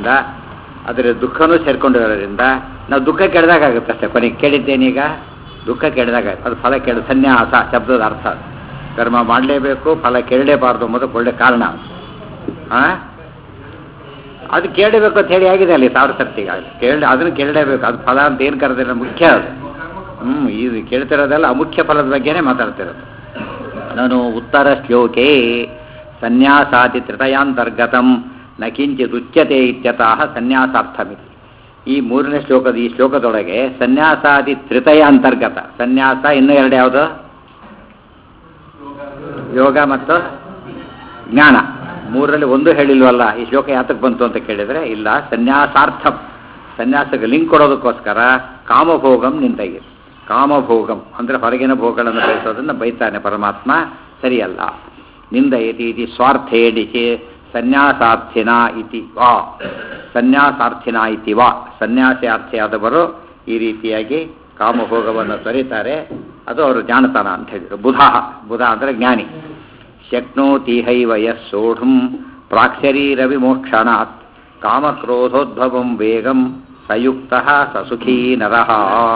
ಇರೋದ್ರಿಂದ ಅದರ ದುಃಖನೂ ಸೇರ್ಕೊಂಡಿರೋದ್ರಿಂದ ನಾವು ದುಃಖ ಕೆಡ್ದಾಗುತ್ತೆ ಅಷ್ಟೇ ಕೊನೆಗೆ ಕೇಳಿದ್ದೇನೀಗ ದುಃಖ ಕೆಡ್ದಾಗ ಅದು ಫಲ ಕೆಡ ಸನ್ಯಾಸ ಶಬ್ದದ ಅರ್ಥ ಅದು. ಕರ್ಮ ಮಾಡಲೇಬೇಕು ಫಲ ಕೇಳಲೇಬಾರ್ದು ಎಂಬುದಕ್ಕೆ ಒಳ್ಳೆ ಕಾರಣ ಆ ಅದು ಕೇಳಬೇಕು ಅಂತ ಹೇಳಿ ಆಗಿದೆ ಅಲ್ಲಿ ಸಾವಿರ ಸರ್ತಿಗೆ ಕೇಳಿ ಅದನ್ನು ಕೇಳಲೇಬೇಕು ಅದು ಫಲ ಅಂತ ಏನು ಕರೆದಿಲ್ಲ ಮುಖ್ಯ ಅದು ಹ್ಞೂ ಇದು ಕೇಳ್ತಿರೋದೆಲ್ಲ ಅಮುಖ್ಯ ಫಲದ ಬಗ್ಗೆನೇ ಮಾತಾಡ್ತಿರೋದು ನಾನು ಉತ್ತರ ಶ್ಲೋಕೆ ಸನ್ಯಾಸಾದಿ ತೃತಯಾಂತರ್ಗತಂ ನ ಕಿಂಚಿತ್ ಉಚ್ಯತೆ ಇತ್ಯತಃ ಸನ್ಯಾಸಾರ್ಥಮಿತಿ ಈ ಮೂರನೇ ಶ್ಲೋಕದ ಈ ಶ್ಲೋಕದೊಳಗೆ ಸನ್ಯಾಸಾದಿ ತ್ರಿತಯ ಅಂತರ್ಗತ ಸನ್ಯಾಸ ಇನ್ನೂ ಎರಡು ಯಾವುದು ಯೋಗ ಮತ್ತು ಜ್ಞಾನ ಮೂರರಲ್ಲಿ ಒಂದು ಹೇಳಿಲ್ವಲ್ಲ ಈ ಶ್ಲೋಕ ಯಾತಕ್ಕೆ ಬಂತು ಅಂತ ಕೇಳಿದರೆ ಇಲ್ಲ ಸನ್ಯಾಸಾರ್ಥಂ ಸನ್ಯಾಸಕ್ಕೆ ಲಿಂಕ್ ಕೊಡೋದಕ್ಕೋಸ್ಕರ ಕಾಮಭೋಗಂ ನಿಂತಾಗಿದೆ ಕಾಮಭೋಗಂ ಅಂದರೆ ಹೊರಗಿನ ಭೋಗಗಳನ್ನು ಬಯಸೋದನ್ನು ಬೈತಾನೆ ಪರಮಾತ್ಮ ಸರಿಯಲ್ಲ ನಿಂದಯತಿ ಇತಿ ಸ್ವಾರ್ಥೇಡಿಕೆ ಸನ್ಯಾಸಾರ್ಥಿನ ಇತಿ ವಾ ಸನ್ಯಾಸಾರ್ಥಿನ ಇತಿ ವಾ ಸನ್ಯಾಸಾರ್ಥಿಯಾದವರು ಈ ರೀತಿಯಾಗಿ ಕಾಮಭೋಗವನ್ನು ತೊರೀತಾರೆ ಅದು ಅವರು ಜಾಣತನ ಅಂತ ಹೇಳಿದರು ಬುಧ ಬುಧ ಅಂದರೆ ಜ್ಞಾನಿ ಶಕ್ನೋತಿಹೈವ ಯಸ್ ಸೋಢುಂ ಪ್ರಾಕ್ಷರೀರ ವಿಮೋಕ್ಷಣಾತ್ ಕಾಮಕ್ರೋಧೋದ್ಭವಂ ವೇಗಂ ಸಯುಕ್ತ ಸಸುಖೀ ನರಃ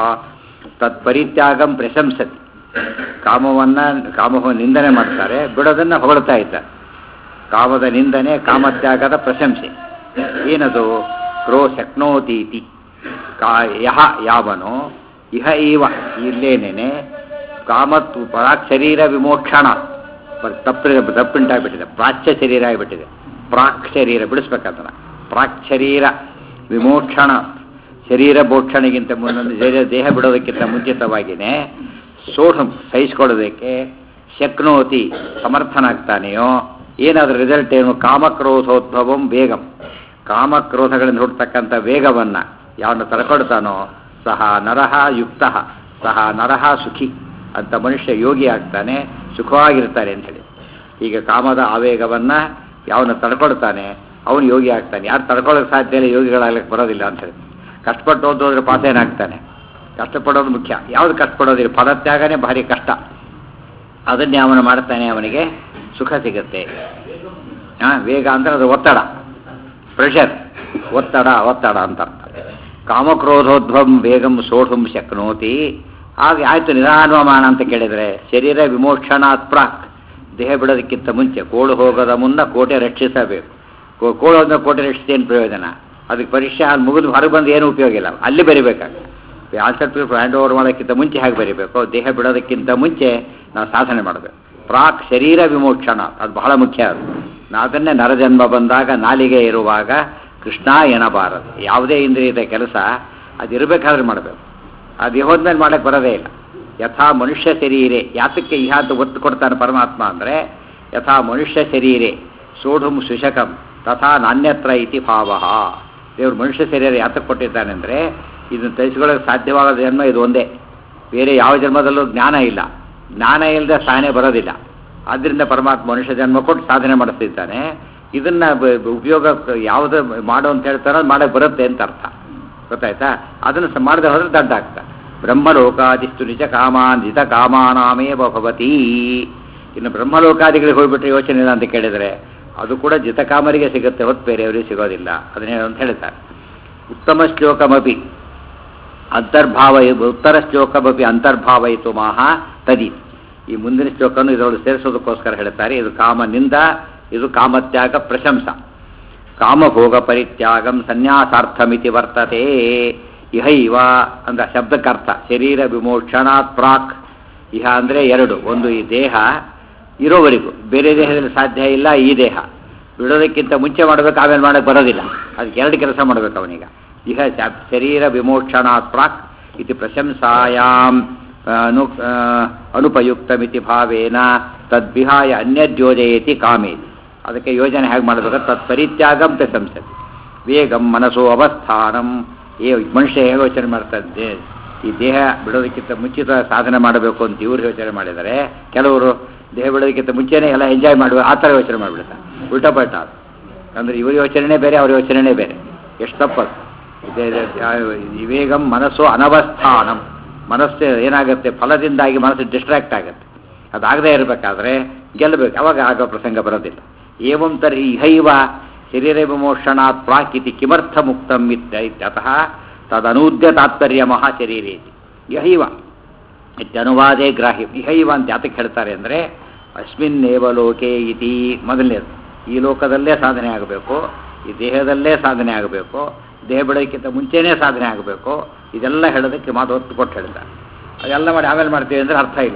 ತತ್ಪರಿತ್ಯಾಗಂ ಪ್ರಶಂಸತಿ ಕಾಮವನ್ನ ಕಾಮವ ನಿಂದನೆ ಮಾಡ್ತಾರೆ ಬಿಡೋದನ್ನ ಹೊಗಳ್ತಾ ಇದ್ದಾರೆ ಕಾಮದ ನಿಂದನೆ ಕಾಮತ್ಯಾಗದ ಪ್ರಶಂಸೆ ಏನದು ಕ್ರೋ ಶಕ್ನೋತೀತಿ ಕಾ ಯಹ ಯಾವನು ಇಹ ಈವ ಇಲ್ಲೇನೇನೆ ಕಾಮತ್ ಪರಾಕ್ ಶರೀರ ವಿಮೋಕ್ಷಣ ತಪ್ಪು ತಪ್ಪುಂಟಾಗ್ಬಿಟ್ಟಿದೆ ಪ್ರಾಚ್ಯ ಶರೀರ ಆಗಿಬಿಟ್ಟಿದೆ ಪ್ರಾಕ್ ಶರೀರ ಬಿಡಿಸ್ಬೇಕಂತ ಪ್ರಾಕ್ ಶರೀರ ವಿಮೋಕ್ಷಣ ಶರೀರ ಮೋಕ್ಷಣೆಗಿಂತ ಮುನ್ನೊಂದು ದೇಹ ದೇಹ ಬಿಡೋದಕ್ಕಿಂತ ಮುಂಚಿತವಾಗಿಯೇ ಸೋಢಂ ಸಹಿಸ್ಕೊಳ್ಳೋದಕ್ಕೆ ಶಕ್ನೋತಿ ಸಮರ್ಥನಾಗ್ತಾನೆಯೋ ಏನಾದರೂ ರಿಸಲ್ಟ್ ಏನು ಕಾಮಕ್ರೋಧೋದ್ಭವಂ ವೇಗಂ ಕಾಮಕ್ರೋಧಗಳಿಂದ ಹುಡ್ತಕ್ಕಂಥ ವೇಗವನ್ನು ಯಾವನು ತಡ್ಕೊಳ್ತಾನೋ ಸಹ ನರಹ ಯುಕ್ತ ಸಹ ನರಹ ಸುಖಿ ಅಂತ ಮನುಷ್ಯ ಯೋಗಿ ಆಗ್ತಾನೆ ಸುಖವಾಗಿರ್ತಾನೆ ಅಂತ ಹೇಳಿ ಈಗ ಕಾಮದ ಆವೇಗವನ್ನು ಯಾವನು ತಡ್ಕೊಳ್ತಾನೆ ಅವನು ಯೋಗಿ ಆಗ್ತಾನೆ ಯಾರು ತಡ್ಕೊಳ್ಳೋಕೆ ಸಾಧ್ಯ ಇಲ್ಲ ಯೋಗಿಗಳಾಗ್ಲಿಕ್ಕೆ ಬರೋದಿಲ್ಲ ಅಂತ ಹೇಳಿ ಕಷ್ಟಪಟ್ಟು ಓದೋದ್ರೆ ಪಾಸ್ ಏನಾಗ್ತಾನೆ ಕಷ್ಟಪಡೋದು ಮುಖ್ಯ ಯಾವುದು ಕಷ್ಟಪಡೋದಿಲ್ಲ ಫಲತ್ಯಾಗನೇ ಭಾರಿ ಕಷ್ಟ ಅದನ್ನೇ ಅವನು ಮಾಡ್ತಾನೆ ಅವನಿಗೆ ಸುಖ ಸಿಗುತ್ತೆ ಹಾಂ ವೇಗ ಅಂದರೆ ಅದು ಒತ್ತಡ ಪ್ರೆಷರ್ ಒತ್ತಡ ಒತ್ತಡ ಅಂತ ಅರ್ಥ ಕಾಮಕ್ರೋಧೋದ್ಭವಂ ವೇಗಂ ಸೋಢುಂ ಶಕ್ನೋತಿ ಹಾಗೆ ಆಯಿತು ನಿಧಾನವಮಾನ ಅಂತ ಕೇಳಿದರೆ ಶರೀರ ವಿಮೋಕ್ಷಣಾತ್ ಪ್ರಾಕ್ ದೇಹ ಬಿಡೋದಕ್ಕಿಂತ ಮುಂಚೆ ಕೋಳು ಹೋಗೋದ ಮುನ್ನ ಕೋಟೆ ರಕ್ಷಿಸಬೇಕು ಕೋ- ಕೋಳು ಅಂದ್ರೆ ಕೋಟೆ ರಕ್ಷಿಸಿ ಏನು ಪ್ರಯೋಜನ ಅದಕ್ಕೆ ಪರೀಕ್ಷೆ ಅಲ್ಲಿ ಮುಗಿದು ಹೊರಗೆ ಬಂದು ಏನು ಉಪಯೋಗ ಇಲ್ಲ ಅಲ್ಲಿ ಬರಿಬೇಕಾಗ ಆನ್ಸರ್ ಪೇಪರ್ ಹ್ಯಾಂಡ್ ಓವರ್ ಮಾಡೋಕ್ಕಿಂತ ಮುಂಚೆ ಹೇಗೆ ಬರಿಬೇಕು ದೇಹ ಬಿಡೋದಕ್ಕಿಂತ ಮುಂಚೆ ನಾವು ಸಾಧನೆ ಮಾಡಬೇಕು ಪ್ರಾಕ್ ಶರೀರ ವಿಮೋಕ್ಷಣ ಅದು ಬಹಳ ಮುಖ್ಯ ಅದು ನಾ- ಅದನ್ನೇ ನರಜನ್ಮ ಬಂದಾಗ ನಾಲಿಗೆ ಇರುವಾಗ ಕೃಷ್ಣ ಎನ್ನಬಾರದು ಯಾವುದೇ ಇಂದ್ರಿಯದ ಕೆಲಸ ಅದು ಇರಬೇಕಾದ್ರೆ ಮಾಡಬೇಕು ಅದು ಹೋದ್ಮೇಲೆ ಮಾಡಕ್ಕೆ ಬರೋದೇ ಇಲ್ಲ ಯಥಾ ಮನುಷ್ಯ ಶರೀರೆ ಯಾತಕ್ಕೆ ಇಹಾತ ಒತ್ತು ಕೊಡ್ತಾನೆ ಪರಮಾತ್ಮ ಅಂದರೆ ಯಥಾ ಮನುಷ್ಯ ಶರೀರೆ ಸೋಢುಂ ಸುಶಕಂ ತಥಾ ನಾಣ್ಯತ್ರ ಇತಿ ಭಾವ ದೇವರು ಮನುಷ್ಯ ಶರೀರ ಯಾತಕ್ಕೆ ಕೊಟ್ಟಿದ್ದಾನೆ ಅಂದರೆ ಇದನ್ನು ತರಿಸ್ಕೊಳ್ಳೋಕೆ ಸಾಧ್ಯವಾದ ಜನ್ಮ ಇದು ಒಂದೇ ಬೇರೆ ಯಾವ ಜನ್ಮದಲ್ಲೂ ಜ್ಞಾನ ಇಲ್ಲ ಜ್ಞಾನ ಇಲ್ಲದೆ ಸಾಧನೆ ಬರೋದಿಲ್ಲ ಆದ್ದರಿಂದ ಪರಮಾತ್ಮ ಮನುಷ್ಯ ಜನ್ಮ ಕೊಟ್ಟು ಸಾಧನೆ ಮಾಡಿಸ್ತಿದ್ದಾನೆ ಇದನ್ನು ಉಪಯೋಗ ಯಾವುದು ಮಾಡು ಅಂತ ಹೇಳ್ತಾರೋ ಅದು ಮಾಡಕ್ಕೆ ಬರುತ್ತೆ ಅಂತ ಅರ್ಥ ಗೊತ್ತಾಯ್ತಾ ಅದನ್ನು ಸ- ಮಾಡದೆ ಹೋದ್ರೆ ದಡ್ಡ ಆಗ್ತಾ ಬ್ರಹ್ಮಲೋಕಾದಿಸ್ತು ನಿಜ ಕಾಮಾನ್ ಜಿತ ಕಾಮಾನಾಮೇವ ಭವತಿ ಇನ್ನು ಬ್ರಹ್ಮಲೋಕಾದಿಗಳಿಗೆ ಹೋಗ್ಬಿಟ್ರೆ ಯೋಚನೆ ಇಲ್ಲ ಅಂತ ಕೇಳಿದರೆ ಅದು ಕೂಡ ಜಿತಕಾಮರಿಗೆ ಸಿಗುತ್ತೆ ಹೊತ್ತು ಬೇರೆಯವರಿಗೆ ಸಿಗೋದಿಲ್ಲ ಅದನ್ನೇನು ಅಂತ ಹೇಳ್ತಾರೆ ಉತ್ತಮ ಶ್ಲೋಕಮಪಿ ಅಂತರ್ಭಾವ ಉತ್ತರ ಶ್ಲೋಕಮಪಿ ಅಂತರ್ಭಾವಯಿತು ಮಹ ತದಿ ಈ ಮುಂದಿನ ಶ್ಲೋಕವನ್ನು ಇದರೊಳಗೆ ಸೇರಿಸೋದಕ್ಕೋಸ್ಕರ ಹೇಳ್ತಾರೆ ಇದು ಕಾಮನಿಂದ ಇದು ಕಾಮತ್ಯಾಗ ಪ್ರಶಂಸ ಕಾಮಭೋಗ ಪರಿತ್ಯಾಗಂ ಸನ್ಯಾಸಾರ್ಥಮಿತಿ ವರ್ತತೆ ಇಹೈವ ಅಂದ ಶಬ್ದಕ್ಕರ್ಥ ಶರೀರ ವಿಮೋಕ್ಷಣಾತ್ ಪ್ರಾಕ್ ಇಹ ಅಂದರೆ ಎರಡು ಒಂದು ಈ ದೇಹ ಇರೋವರೆಗೂ ಬೇರೆ ದೇಹದಲ್ಲಿ ಸಾಧ್ಯ ಇಲ್ಲ ಈ ದೇಹ ಬಿಡೋದಕ್ಕಿಂತ ಮುಂಚೆ ಮಾಡಬೇಕು ಆಮೇಲೆ ಮಾಡಕ್ಕೆ ಬರೋದಿಲ್ಲ ಅದಕ್ಕೆ ಎರಡು ಕೆಲಸ ಮಾಡಬೇಕು ಅವನೀಗ ಇಹ ಶ- ಶರೀರ ವಿಮೋಕ್ಷಣಾತ್ ಪ್ರಾಕ್ ಇತಿ ಪ್ರಶಂಸಾಯಾಮ್ ಅನು ಆ, ಅನುಪಯುಕ್ತಮಿತಿ ಭಾವೇನ ತದ್ವಿಹಾಯ ಅನ್ಯದ್ಯೋಜಯತಿ ಕಾಮೇತಿ ಅದಕ್ಕೆ ಯೋಜನೆ ಹೇಗೆ ಮಾಡಬೇಕು ತತ್ ಪರಿತ್ಯಾಗಂ ಪ್ರಶಂಸತಿ ವೇಗಂ ಮನಸ್ಸು ಅವಸ್ಥಾನಂ ಏ ಮನುಷ್ಯ ಹೇಗೆ ಯೋಚನೆ ಮಾಡ್ತದೆ ಈ ದೇಹ ಬಿಡೋದಕ್ಕಿಂತ ಮುಂಚಿತ ಸಾಧನೆ ಮಾಡಬೇಕು ಅಂತ ಇವರು ಯೋಚನೆ ಮಾಡಿದರೆ ಕೆಲವರು ದೇಹ ಬಿಡೋದಕ್ಕಿಂತ ಮುಂಚೆನೇ ಎಲ್ಲ ಎಂಜಾಯ್ ಮಾಡುವ ಆ ಥರ ಯೋಚನೆ ಮಾಡಿಬಿಡ್ತಾರೆ ಉಲ್ಟಾ ಪಲ್ಟಾ ಅದು. ಅಂದ್ರೆ ಇವ್ರ ಯೋಚನೆನೇ ಬೇರೆ ಅವ್ರ ಯೋಚನೆನೇ ಬೇರೆ ಎಷ್ಟು ತಪ್ಪದು ಇದೆ- ಇದೆ- ಈ ವೇಗಂ ಮನಸ್ಸು ಅನವಸ್ಥಾನಂ ಮನಸ್ಸು ಏನಾಗುತ್ತೆ ಫಲದಿಂದಾಗಿ ಮನಸ್ಸು ಡಿಸ್ಟ್ರಾಕ್ಟ್ ಆಗುತ್ತೆ ಅದಾಗದೇ ಇರಬೇಕಾದ್ರೆ ಗೆಲ್ಲಬೇಕು ಅವಾಗ ಆಗೋ ಪ್ರಸಂಗ ಬರೋದಿಲ್ಲ ಏವಂ ತರ್ಹಿ ಇಹೈವ ಶರೀರ ವಿಮೋಷಣಾತ್ ಪ್ರಾಕ್ ಇತಿ ಕಿಮರ್ಥ ಮುಕ್ತಂ ಇತ್ಯ ಇತ್ಯತಃ ತದನೂದ್ಯ ತಾತ್ಪರ್ಯ ಮಹಾ ಶರೀರೇತಿ ಯಹೈವ ಇತ್ಯನುವಾದೇ ಗ್ರಾಹ್ಯ ಇಹೈವ ಅಂತ ಯಾತಕ್ಕೆ ಹೇಳ್ತಾರೆ ಅಂದರೆ ಅಸ್ಮಿನ್ನೇವ ಲೋಕೆ ಇತಿ ಮೊದಲನೇದು ಈ ಲೋಕದಲ್ಲೇ ಸಾಧನೆ ಆಗಬೇಕು ಈ ದೇಹದಲ್ಲೇ ಸಾಧನೆ ಆಗಬೇಕು ದೇಹ ಬಿಡೋಕ್ಕಿಂತ ಮುಂಚೆನೇ ಸಾಧನೆ ಆಗಬೇಕು ಇದೆಲ್ಲ ಹೇಳೋದಕ್ಕೆ ಮಾತು ಒತ್ತು ಕೊಟ್ಟು ಹೇಳಿದ ಅದೆಲ್ಲ ಮಾಡಿ ಆಮೇಲೆ ಮಾಡ್ತೀವಿ ಅಂದರೆ ಅರ್ಥ ಇಲ್ಲ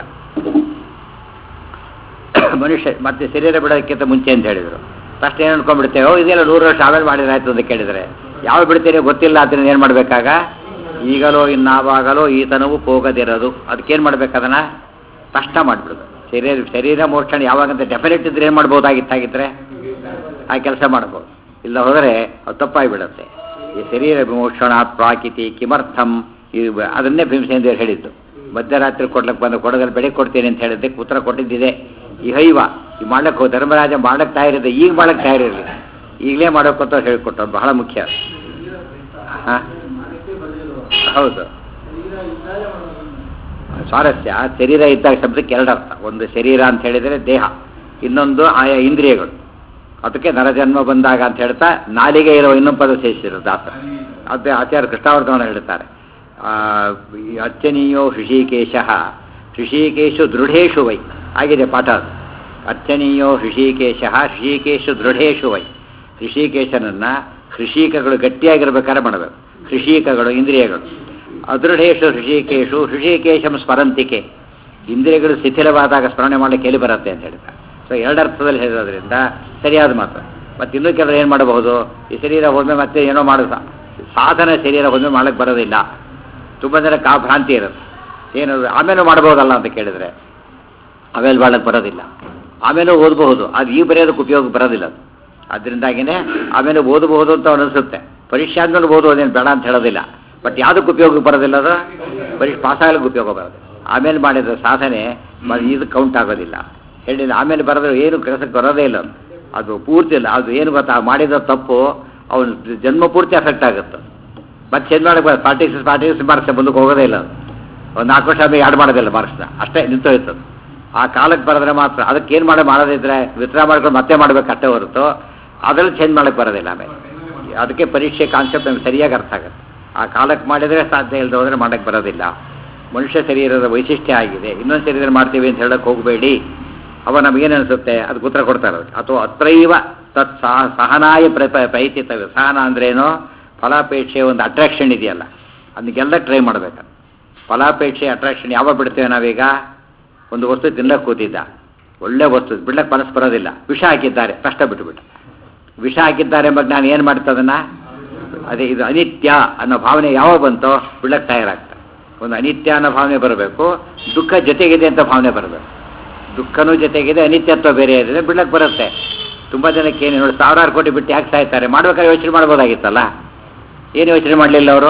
ಮನುಷ್ಯ ಮತ್ತೆ ಶರೀರ ಬಿಡೋಕ್ಕಿಂತ ಮುಂಚೆ ಅಂತ ಹೇಳಿದರು ಫಸ್ಟ್ ಏನು ಅನ್ಕೊಂಡ್ಬಿಡ್ತೇವೆ ಓ ಇದೆಲ್ಲ ನೂರು ವರ್ಷ ಆಮೇಲೆ ಮಾಡಿದ್ರೆ ಆಯ್ತು ಅಂತ ಕೇಳಿದರೆ ಯಾವ ಬಿಡ್ತೀರಿ ಗೊತ್ತಿಲ್ಲ ಅದನ್ನ ಏನು ಮಾಡಬೇಕಾಗ ಈಗಲೋ ಇನ್ನಾವಾಗಲೋ ಈತನವು ಹೋಗದಿರೋದು ಅದಕ್ಕೇನು ಮಾಡ್ಬೇಕು ಅದನ್ನು ಕಷ್ಟ ಮಾಡಿಬಿಡೋದು ಶರೀರ ಶರೀರ ಮೋಕ್ಷಣ ಯಾವಾಗಂತ ಡೆಫಿನೆಟ್ ಇದ್ರೆ ಏನು ಮಾಡ್ಬೋದಾಗಿತ್ತಾಗಿದ್ರೆ ಆ ಕೆಲಸ ಮಾಡ್ಬೋದು ಇಲ್ಲ ಹೋದರೆ ಅದು ತಪ್ಪಾಗಿಬಿಡುತ್ತೆ ಈ ಶರೀರ ವಿಮೋಕ್ಷಣ ಪ್ರಾಕಿತಿ ಕಿಮರ್ಥಂ ಈ ಬ- ಅದನ್ನೇ ಭೀಮಸೇಂದ್ರ ಹೇಳಿದ್ದು ಮಧ್ಯರಾತ್ರಿ ಕೊಡ್ಲಕ್ಕೆ ಬಂದು ಕೊಡಗಲ್ಲಿ ಬೆಳಗ್ಗೆ ಕೊಡ್ತೀನಿ ಅಂತ ಹೇಳಿದ್ದಕ್ಕೆ ಉತ್ತರ ಕೊಟ್ಟಿದ್ದಿದೆ ಈ ಹೈವ ಈ ಮಾಡ್ಲಕ್ಕೆ ಹೋಗಿ ಧರ್ಮರಾಜ ಮಾಡಕ್ಕೆ ತಯಾರಿದೆ ಈಗ ಮಾಡಕ್ಕೆ ತಯಾರಿರಲಿ ಈಗಲೇ ಮಾಡೋಕೆ ಅಂತ ಹೇಳಿಕೊಟ್ಟು ಬಹಳ ಮುಖ್ಯ ಹಾಂ ಹೌದು ಸ್ವಾರಸ್ಯ ಶರೀರ ಇದ್ದಾಗ ಶಬ್ದಕ್ಕೆ ಎರಡು ಅರ್ಥ ಒಂದು ಶರೀರ ಅಂತ ಹೇಳಿದರೆ ದೇಹ ಇನ್ನೊಂದು ಆಯಾ ಇಂದ್ರಿಯಗಳು ಅದಕ್ಕೆ ನರಜನ್ಮ ಬಂದಾಗ ಅಂತ ಹೇಳ್ತಾ ನಾಲಿಗೆ ಇರೋ ಇನ್ನೊಂದು ಪದ ಸೇರಿಸಿರೋದು ದಾಸ ಅದೇ ಆಚಾರ್ಯ ಕೃಷ್ಣಾವರ್ಧನ ಹೇಳ್ತಾರೆ ಆ, ಈ ಅರ್ಚನೀಯೋ ಹೃಷಿಕೇಶ ಹೃಷಿಕೇಶು ದೃಢೇಶು ವೈ ಆಗಿದೆ ಪಾಠ ಅದು ಅರ್ಚನೀಯೋ ಹೃಷಿಕೇಶ ಹೃಷಿಕೇಶು ದೃಢೇಶು ವೈ ಹೃಷಿಕೇಶನನ್ನ ಹೃಷಿಕಗಳು ಗಟ್ಟಿಯಾಗಿರ್ಬೇಕಾದ್ರೆ ಮಾಡಬೇಕು ಹೃಷಿಕಗಳು ಇಂದ್ರಿಯಗಳು ಅದೃಢೇಶು ಹೃಷಿಕೇಶು ಹೃಷಿಕೇಶಂ ಸ್ಮರಂತಿಕೆ ಇಂದ್ರಿಯಗಳು ಶಿಥಿಲವಾದಾಗ ಸ್ಮರಣೆ ಮಾಡಲಿಕ್ಕೆ ಎಲ್ಲಿ ಬರುತ್ತೆ ಅಂತ ಹೇಳ್ತಾರೆ ಸೊ ಎರಡರ್ಥದಲ್ಲಿ ಹೇಳಿರೋದ್ರಿಂದ ಸರಿಯಾದ ಮಾತು ಮತ್ತು ಇನ್ನೂ ಕೆಲವರು ಏನು ಮಾಡಬಹುದು ಈ ಶರೀರ ಹೋದ್ಮೇಲೆ ಮತ್ತೆ ಏನೋ ಮಾಡೋದು ಸಾಧನ ಶರೀರ ಹೋದ್ಮೇಲೆ ಮಾಡಕ್ಕೆ ಬರೋದಿಲ್ಲ ತುಂಬ ಜನಕ್ಕೆ ಆ ಭ್ರಾಂತಿ ಇರುತ್ತೆ ಏನು ಆಮೇಲೆ ಮಾಡ್ಬೋದಲ್ಲ ಅಂತ ಕೇಳಿದರೆ ಆಮೇಲೆ ಮಾಡಕ್ಕೆ ಬರೋದಿಲ್ಲ ಆಮೇಲೆ ಓದಬಹುದು ಅದು ಈ ಬರೆಯೋದಕ್ಕೆ ಉಪಯೋಗ ಬರೋದಿಲ್ಲ ಅದು ಅದರಿಂದಾಗಿನೇ ಆಮೇಲೆ ಓದಬಹುದು ಅಂತ ಅನಿಸುತ್ತೆ ಪರೀಕ್ಷೆ ಆದ್ಮೇಲೆ ಓದೋದೇನು ಬೇಡ ಅಂತ ಹೇಳೋದಿಲ್ಲ ಬಟ್ ಯಾವುದಕ್ಕೆ ಉಪಯೋಗ ಬರೋದಿಲ್ಲ ಅದು ಪರೀಕ್ಷೆ ಪಾಸ್ ಆಗಲಿಕ್ಕೆ ಉಪಯೋಗ ಬರೋದು ಆಮೇಲೆ ಮಾಡಿದ ಸಾಧನೆ ಮ- ಇದು ಕೌಂಟ್ ಆಗೋದಿಲ್ಲ ಹೇಳಿಲ್ಲ ಆಮೇಲೆ ಬರೋದ್ರೆ ಏನು ಕೆಲಸಕ್ಕೆ ಬರೋದೇ ಇಲ್ಲ ಅದು. ಅದು ಪೂರ್ತಿ ಇಲ್ಲ ಅದು ಏನು ಗೊತ್ತಾ ಮಾಡಿದ ತಪ್ಪು ಅವನು ಜನ್ಮ ಪೂರ್ತಿ ಎಫೆಕ್ಟ್ ಆಗುತ್ತೆ ಮತ್ತೆ ಚೇಂಜ್ ಮಾಡಕ್ಕೆ ಬರೋದು forty six forty six marks ಮುಂದಕ್ಕೆ ಹೋಗೋದೇ ಇಲ್ಲ ಅದು ಒಂದು ನಾಲ್ಕು ವರ್ಷ ಆದ್ಮೇಲೆ ಆ್ಯಡ್ ಮಾಡೋದಿಲ್ಲ ಮಾರ್ಕ್ಸ್ನ ಅಷ್ಟೇ ನಿಂತೋಯ್ತು ಅದು. ಆ ಕಾಲಕ್ಕೆ ಬರೆದ್ರೆ ಮಾತ್ರ ಅದಕ್ಕೆ ಏನು ಮಾಡಿ ಮಾಡೋದಿದ್ರೆ ವಿತ್ಡ್ರಾ ಮಾಡ್ಕೊಂಡು ಮತ್ತೆ ಮಾಡ್ಬೇಕು ಅಷ್ಟೇ ಹೊರತು ಅದರಲ್ಲಿ ಚೇಂಜ್ ಮಾಡಕ್ಕೆ ಬರೋದಿಲ್ಲ ಆಮೇಲೆ ಅದಕ್ಕೆ ಪರೀಕ್ಷೆ ಕಾನ್ಸೆಪ್ಟ್ ನಮ್ಗೆ ಸರಿಯಾಗಿ ಅರ್ಥ ಆಗುತ್ತೆ ಆ ಕಾಲಕ್ಕೆ ಮಾಡಿದರೆ ಸಾಧ್ಯ ಇಲ್ಲದೆ ಹೋದರೆ ಮಾಡಕ್ಕೆ ಬರೋದಿಲ್ಲ ಮನುಷ್ಯ ಶರೀರದ ವೈಶಿಷ್ಟ್ಯ ಆಗಿದೆ ಇನ್ನೊಂದು ಶರೀರದಲ್ಲಿ ಮಾಡ್ತೀವಿ ಅಂತ ಹೇಳಕ್ಕೆ ಹೋಗಬೇಡಿ ಅವ ನಮಗೇನು ಅನಿಸುತ್ತೆ ಅದಕ್ಕೆ ಉತ್ತರ ಕೊಡ್ತಾರೆ ಅವ್ರು. ಅಥವಾ ಅತ್ರೈವ ತತ್ ಸಹ ಸಹನಾಯ ಪ್ರ ಪ- ಪ್ರಯತ್ನಿತವ್ಯ ಸಹನ ಅಂದ್ರೇನು ಫಲಾಪೇಕ್ಷೆ ಒಂದು ಅಟ್ರಾಕ್ಷನ್ ಇದೆಯಲ್ಲ ಅದಕ್ಕೆಲ್ಲ ಟ್ರೈ ಮಾಡಬೇಕು ಫಲಾಪೇಕ್ಷೆ ಅಟ್ರಾಕ್ಷನ್ ಯಾವಾಗ ಬಿಡ್ತೇವೆ ನಾವೀಗ ಒಂದು ವಸ್ತು ತಿನ್ನಕ್ಕೆ ಕೂತಿದ್ದ ಒಳ್ಳೆ ವಸ್ತು ಬಿಡ್ಲಕ್ಕೆ ಮನಸ್ಸು ಬರೋದಿಲ್ಲ ವಿಷ ಹಾಕಿದ್ದಾರೆ ಕಷ್ಟ ಬಿಟ್ಟುಬಿಟ್ಟು ವಿಷ ಹಾಕಿದ್ದಾರೆ ಎಂಬ ನಾನು ಏನು ಮಾಡ್ತದನ್ನ ಅದೇ ಇದು ಅನಿತ್ಯ ಅನ್ನೋ ಭಾವನೆ ಯಾವಾಗ ಬಂತೋ ಬಿಡ್ಲಕ್ಕೆ ತಯಾರಾಗ್ತದೆ ಒಂದು ಅನಿತ್ಯ ಅನ್ನೋ ಭಾವನೆ ಬರಬೇಕು ದುಃಖ ಜೊತೆಗಿದೆ ಅಂತ ಭಾವನೆ ಬರಬೇಕು ದುಃಖನೂ ಜೊತೆಗಿದೆ ಅನಿತ್ಯತ್ವ ಬೇರೆ ಇದೆ ಬಿಡ್ಲಕ್ಕೆ ಬರುತ್ತೆ ತುಂಬ ಜನಕ್ಕೆ ಏನು ನೋಡಿ ಸಾವಿರಾರು ಕೋಟಿ ಬಿಟ್ಟು ಯಾಕೆ ಸಾಯ್ತಾರೆ ಮಾಡ್ಬೇಕಾದ್ರೆ ಯೋಚನೆ ಮಾಡ್ಬೋದಾಗಿತ್ತಲ್ಲ ಏನು ಯೋಚನೆ ಮಾಡಲಿಲ್ಲ ಅವರು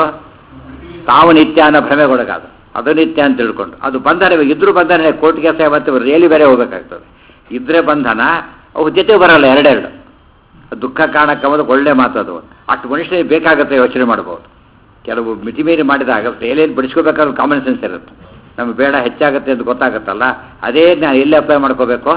ತಾವು ನಿತ್ಯ ಅನ್ನೋ ಭ್ರಮೆಗೊಳಗಾದ ಅದು ನಿತ್ಯ ಅಂತ ತಿಳ್ಕೊಂಡು ಅದು ಬಂಧನ ಇವಾಗ ಇದ್ರೂ ಬಂಧನ ಕೋರ್ಟ್ ಕೆಲಸ ಮತ್ತೆ ರೇಲಿ ಬೇರೆ ಹೋಗ್ಬೇಕಾಗ್ತದೆ ಇದ್ರೆ ಬಂಧನ ಅವು ಜೊತೆ ಬರಲ್ಲ ಎರಡೆರಡು ದುಃಖ ಕಾರಣಕ್ಕೆ ಒಳ್ಳೆ ಮಾತು ಅದು ಅಷ್ಟು ಮನುಷ್ಯನಿಗೆ ಬೇಕಾಗುತ್ತೆ ಯೋಚನೆ ಮಾಡ್ಬೋದು ಕೆಲವು ಮಿತಿಮೀರಿ ಮಾಡಿದಾಗ ರೇಲಿಯಲ್ಲಿ ಬಿಡಿಸ್ಕೋಬೇಕಾದ್ರೆ ಕಾಮನ್ ಸೆನ್ಸ್ ಇರುತ್ತೆ ನಮಗೆ ಬೇಡ ಹೆಚ್ಚಾಗುತ್ತೆ ಅಂತ ಗೊತ್ತಾಗುತ್ತಲ್ಲ ಅದೇ ನಾನು ಎಲ್ಲಿ ಅಪ್ಲೈ ಮಾಡ್ಕೋಬೇಕು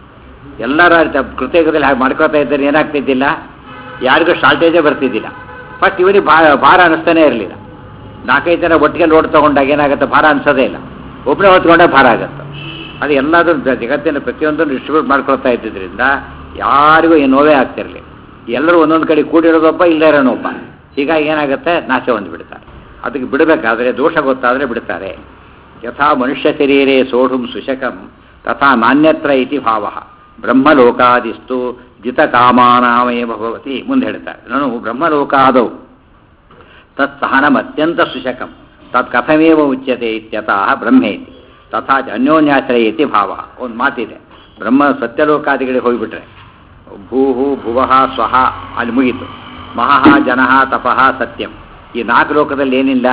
ಎಲ್ಲರ ಕೃತಜ್ಞದಲ್ಲಿ ಹಾಗೆ ಮಾಡ್ಕೋತಾ ಇದ್ದರೆ ಏನಾಗ್ತಿದ್ದಿಲ್ಲ ಯಾರಿಗೂ ಶಾರ್ಟೇಜೇ ಬರ್ತಿದ್ದಿಲ್ಲ ಫಸ್ಟ್ ಇವನಿಗೆ ಭಾರ ಭಾರ ಅನ್ನಿಸ್ತಾನೆ ಇರಲಿಲ್ಲ ನಾಲ್ಕೈದು ಜನ ಒಟ್ಟಿಗೆ ಲೋಡ್ ತೊಗೊಂಡಾಗ ಏನಾಗುತ್ತೆ ಭಾರ ಅನ್ಸೋದೇ ಇಲ್ಲ ಒಬ್ಬನೇ ಹೊತ್ಕೊಂಡೇ ಭಾರ ಆಗುತ್ತೆ ಅದು ಎಲ್ಲದೂ ಜ- ಜಗತ್ತಿನ ಪ್ರತಿಯೊಂದನ್ನು ಡಿಸ್ಟ್ರಿಬ್ಯೂಟ್ ಮಾಡ್ಕೊಳ್ತಾ ಇದ್ದಿದ್ದರಿಂದ ಯಾರಿಗೂ ಏನು ನೋವೇ ಆಗ್ತಿರಲಿ ಎಲ್ಲರೂ ಒಂದೊಂದು ಕಡೆ ಕೂಡಿರೋದೊಬ್ಬ ಇಲ್ಲೇ ಇರೋನೊಬ್ಬ ಹೀಗಾಗಿ ಏನಾಗುತ್ತೆ ನಾಶ ಹೊಂದ್ಬಿಡ್ತಾರೆ ಅದಕ್ಕೆ ಬಿಡಬೇಕಾದ್ರೆ ದೋಷ ಗೊತ್ತಾದರೆ ಬಿಡ್ತಾರೆ ಯಥಾ ಮನುಷ್ಯ ಶರೀರೇ ಸೋಢುಂ ಸುಶಕಂ ತಥಾ ನಾಣ್ಯತ್ರ ಇತಿ ಭಾವ ಬ್ರಹ್ಮಲೋಕಾದಿಸ್ತು ಜಿತಕಾಮಾನಾಮೇವ ಭವತಿ ಮುಂದೆ ಹೇಳ್ತಾರೆ ನಾನು ಬ್ರಹ್ಮಲೋಕಾದವು ತತ್ ಸಹನಂ ಅತ್ಯಂತ ಸುಶಕಂ ತತ್ ಕಥಮೇವ ಉಚ್ಯತೆ ಇತ್ಯತಃ ಬ್ರಹ್ಮೇತಿ ತಥಾ ಚ ಅನ್ಯೋನ್ಯಾಶ್ರಯೇತಿ ಭಾವ ಒಂದು ಮಾತಿದೆ ಬ್ರಹ್ಮ ಸತ್ಯಲೋಕಾದಿಗಳಿಗೆ ಹೋಗಿಬಿಟ್ರೆ ಭೂಹು ಭುವಃ ಸ್ವಹ ಅಲ್ಲಿ ಮುಗೀತು ಮಹಃ ಜನಃ ತಪಃ ಸತ್ಯಂ ಈ ನಾಲ್ಕು ಲೋಕದಲ್ಲಿ ಏನಿಲ್ಲ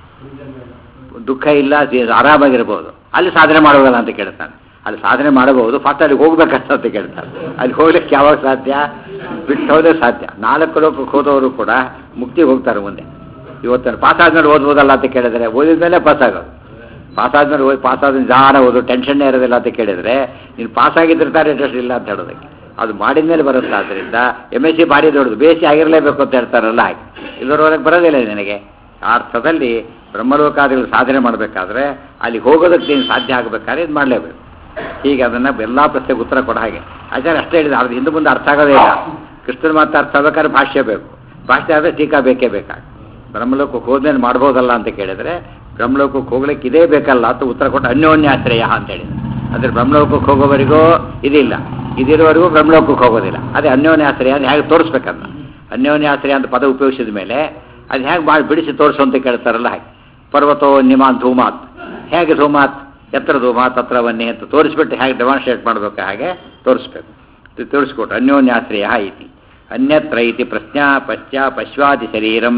ದುಃಖ ಇಲ್ಲ ಜೀ- ಆರಾಮಾಗಿರ್ಬೋದು ಅಲ್ಲಿ ಸಾಧನೆ ಮಾಡೋದಲ್ಲ ಅಂತ ಕೇಳ್ತಾನೆ ಅಲ್ಲಿ ಸಾಧನೆ ಮಾಡಬಹುದು ಫಸ್ಟ್ ಅಲ್ಲಿ ಹೋಗ್ಬೇಕಂತ ಅಂತ ಕೇಳ್ತಾನೆ ಅಲ್ಲಿ ಹೋಗ್ಲಿಕ್ಕೆ ಯಾವಾಗ ಸಾಧ್ಯ ಬಿಟ್ಟು ಹೋದ್ರೆ ಸಾಧ್ಯ ನಾಲ್ಕು ಲೋಕಕ್ಕೆ ಹೋದವರು ಕೂಡ ಮುಕ್ತಿಗೆ ಹೋಗ್ತಾರೆ ಮುಂದೆ ಇವತ್ತು ಪಾಸ್ ಆದ್ಮೇಲೆ ಓದ್ಬೋದಲ್ಲ ಅಂತ ಕೇಳಿದ್ರೆ ಓದಿದ ಮೇಲೆ ಪಾಸ್ ಆಗೋದು ಪಾಸ್ ಆದ್ಮೇಲೆ ಓದಿ ಪಾಸ್ ಆದ ಜಾನ ಓದು ಟೆನ್ಷನ್ನೇ ಇರೋದಿಲ್ಲ ಅಂತ ಕೇಳಿದ್ರೆ ನೀನು ಪಾಸ್ ಆಗಿದ್ದಿರ್ತಾರೆ ಇಂಟ್ರೆಸ್ಟ್ ಇಲ್ಲ ಅಂತ ಹೇಳೋದಕ್ಕೆ ಅದು ಮಾಡಿದ ಮೇಲೆ ಬರುತ್ತೆ ಆದ್ದರಿಂದ ಎಮ್ ಎಸ್ ಸಿ ಭಾರಿ ದೊಡ್ಡದು ಬೇಸಿ ಆಗಿರಲೇಬೇಕು ಅಂತ ಹೇಳ್ತಾರಲ್ಲ ಹಾಗೆ ಇದರವರೆಗೆ ಬರೋದಿಲ್ಲ ನಿನಗೆ ಆ ಅರ್ಥದಲ್ಲಿ ಬ್ರಹ್ಮಲೋಕಾದಿಗಳು ಸಾಧನೆ ಮಾಡಬೇಕಾದ್ರೆ ಅಲ್ಲಿ ಹೋಗೋದಕ್ಕೆ ನೀನು ಸಾಧ್ಯ ಆಗಬೇಕಾದ್ರೆ ಇದು ಮಾಡಲೇಬೇಕು ಹೀಗೆ ಅದನ್ನು ಎಲ್ಲ ಪ್ರಶ್ನೆಗೆ ಉತ್ತರ ಕೊಡ ಹಾಗೆ ಆಚಾರ್ಯ ಅಷ್ಟೇ ಹೇಳಿದ ಅದು ಹಿಂದೆ ಮುಂದೆ ಅರ್ಥ ಆಗೋದೇ ಇಲ್ಲ ಕೃಷ್ಣನ ಮಾತು ಅರ್ಥ ಆಗ್ಬೇಕಾದ್ರೆ ಭಾಷ್ಯ ಬೇಕು ಭಾಷ್ಯ ಆದರೆ ಟೀಕಾ ಬೇಕೇ ಬೇಕಾಗ ಬ್ರಹ್ಮಲೋಕಕ್ಕೆ ಹೋದ್ಮೇಲೆ ಮಾಡ್ಬೋದಲ್ಲ ಅಂತ ಕೇಳಿದರೆ ಬ್ರಹ್ಮಲೋಕಕ್ಕೆ ಹೋಗ್ಲಿಕ್ಕೆ ಇದೇ ಬೇಕಲ್ಲ ಅಂತ ಉತ್ತರ ಕೊಟ್ಟು ಅನ್ಯೋನ್ಯಾಶ್ರಯ ಅಂತ ಹೇಳಿದ್ರು ಅಂದರೆ ಬ್ರಹ್ಮಲೋಕಕ್ಕೆ ಹೋಗೋವರೆಗೂ ಇದಿಲ್ಲ ಇದಿರುವವರೆಗೂ ಬ್ರಹ್ಮಲೋಕಕ್ಕೆ ಹೋಗೋದಿಲ್ಲ ಅದೇ ಅನ್ಯೋನ್ಯಾಶ್ರಯ ಅದು ಹೇಗೆ ತೋರಿಸ್ಬೇಕನ್ನ ಅನ್ಯೋನ್ಯಾಶ್ರಯ ಅಂತ ಪದ ಉಪಯೋಗಿಸಿದ ಮೇಲೆ ಅದು ಹೇಗೆ ಮಾಡಿ ಬಿಡಿಸಿ ತೋರಿಸು ಅಂತ ಕೇಳ್ತಾರಲ್ಲ ಹಾಗೆ ಪರ್ವತೋ ನಿಮಾನ್ ಧೂಮಾತ್ ಹೇಗೆ ಧೂಮಾತ್ ಎತ್ತರ ಧೂಮಾತ್ ಹತ್ರವನ್ನೇ ಅಂತ ತೋರಿಸ್ಬಿಟ್ಟು ಹೇಗೆ ಡೆಮಾನ್ಸ್ಟ್ರೇಟ್ ಮಾಡಬೇಕು ಹಾಗೆ ತೋರಿಸ್ಬೇಕು ಇದು ತೋರಿಸ್ಕೊಟ್ಟು ಅನ್ಯೋನ್ಯಾಶ್ರಯ ಇತಿ ಅನ್ಯತ್ರ ಇತಿ ಪ್ರಜ್ಞಾ ಪಶ್ಚಾ ಪಶ್ವಾದಿ ಶರೀರಂ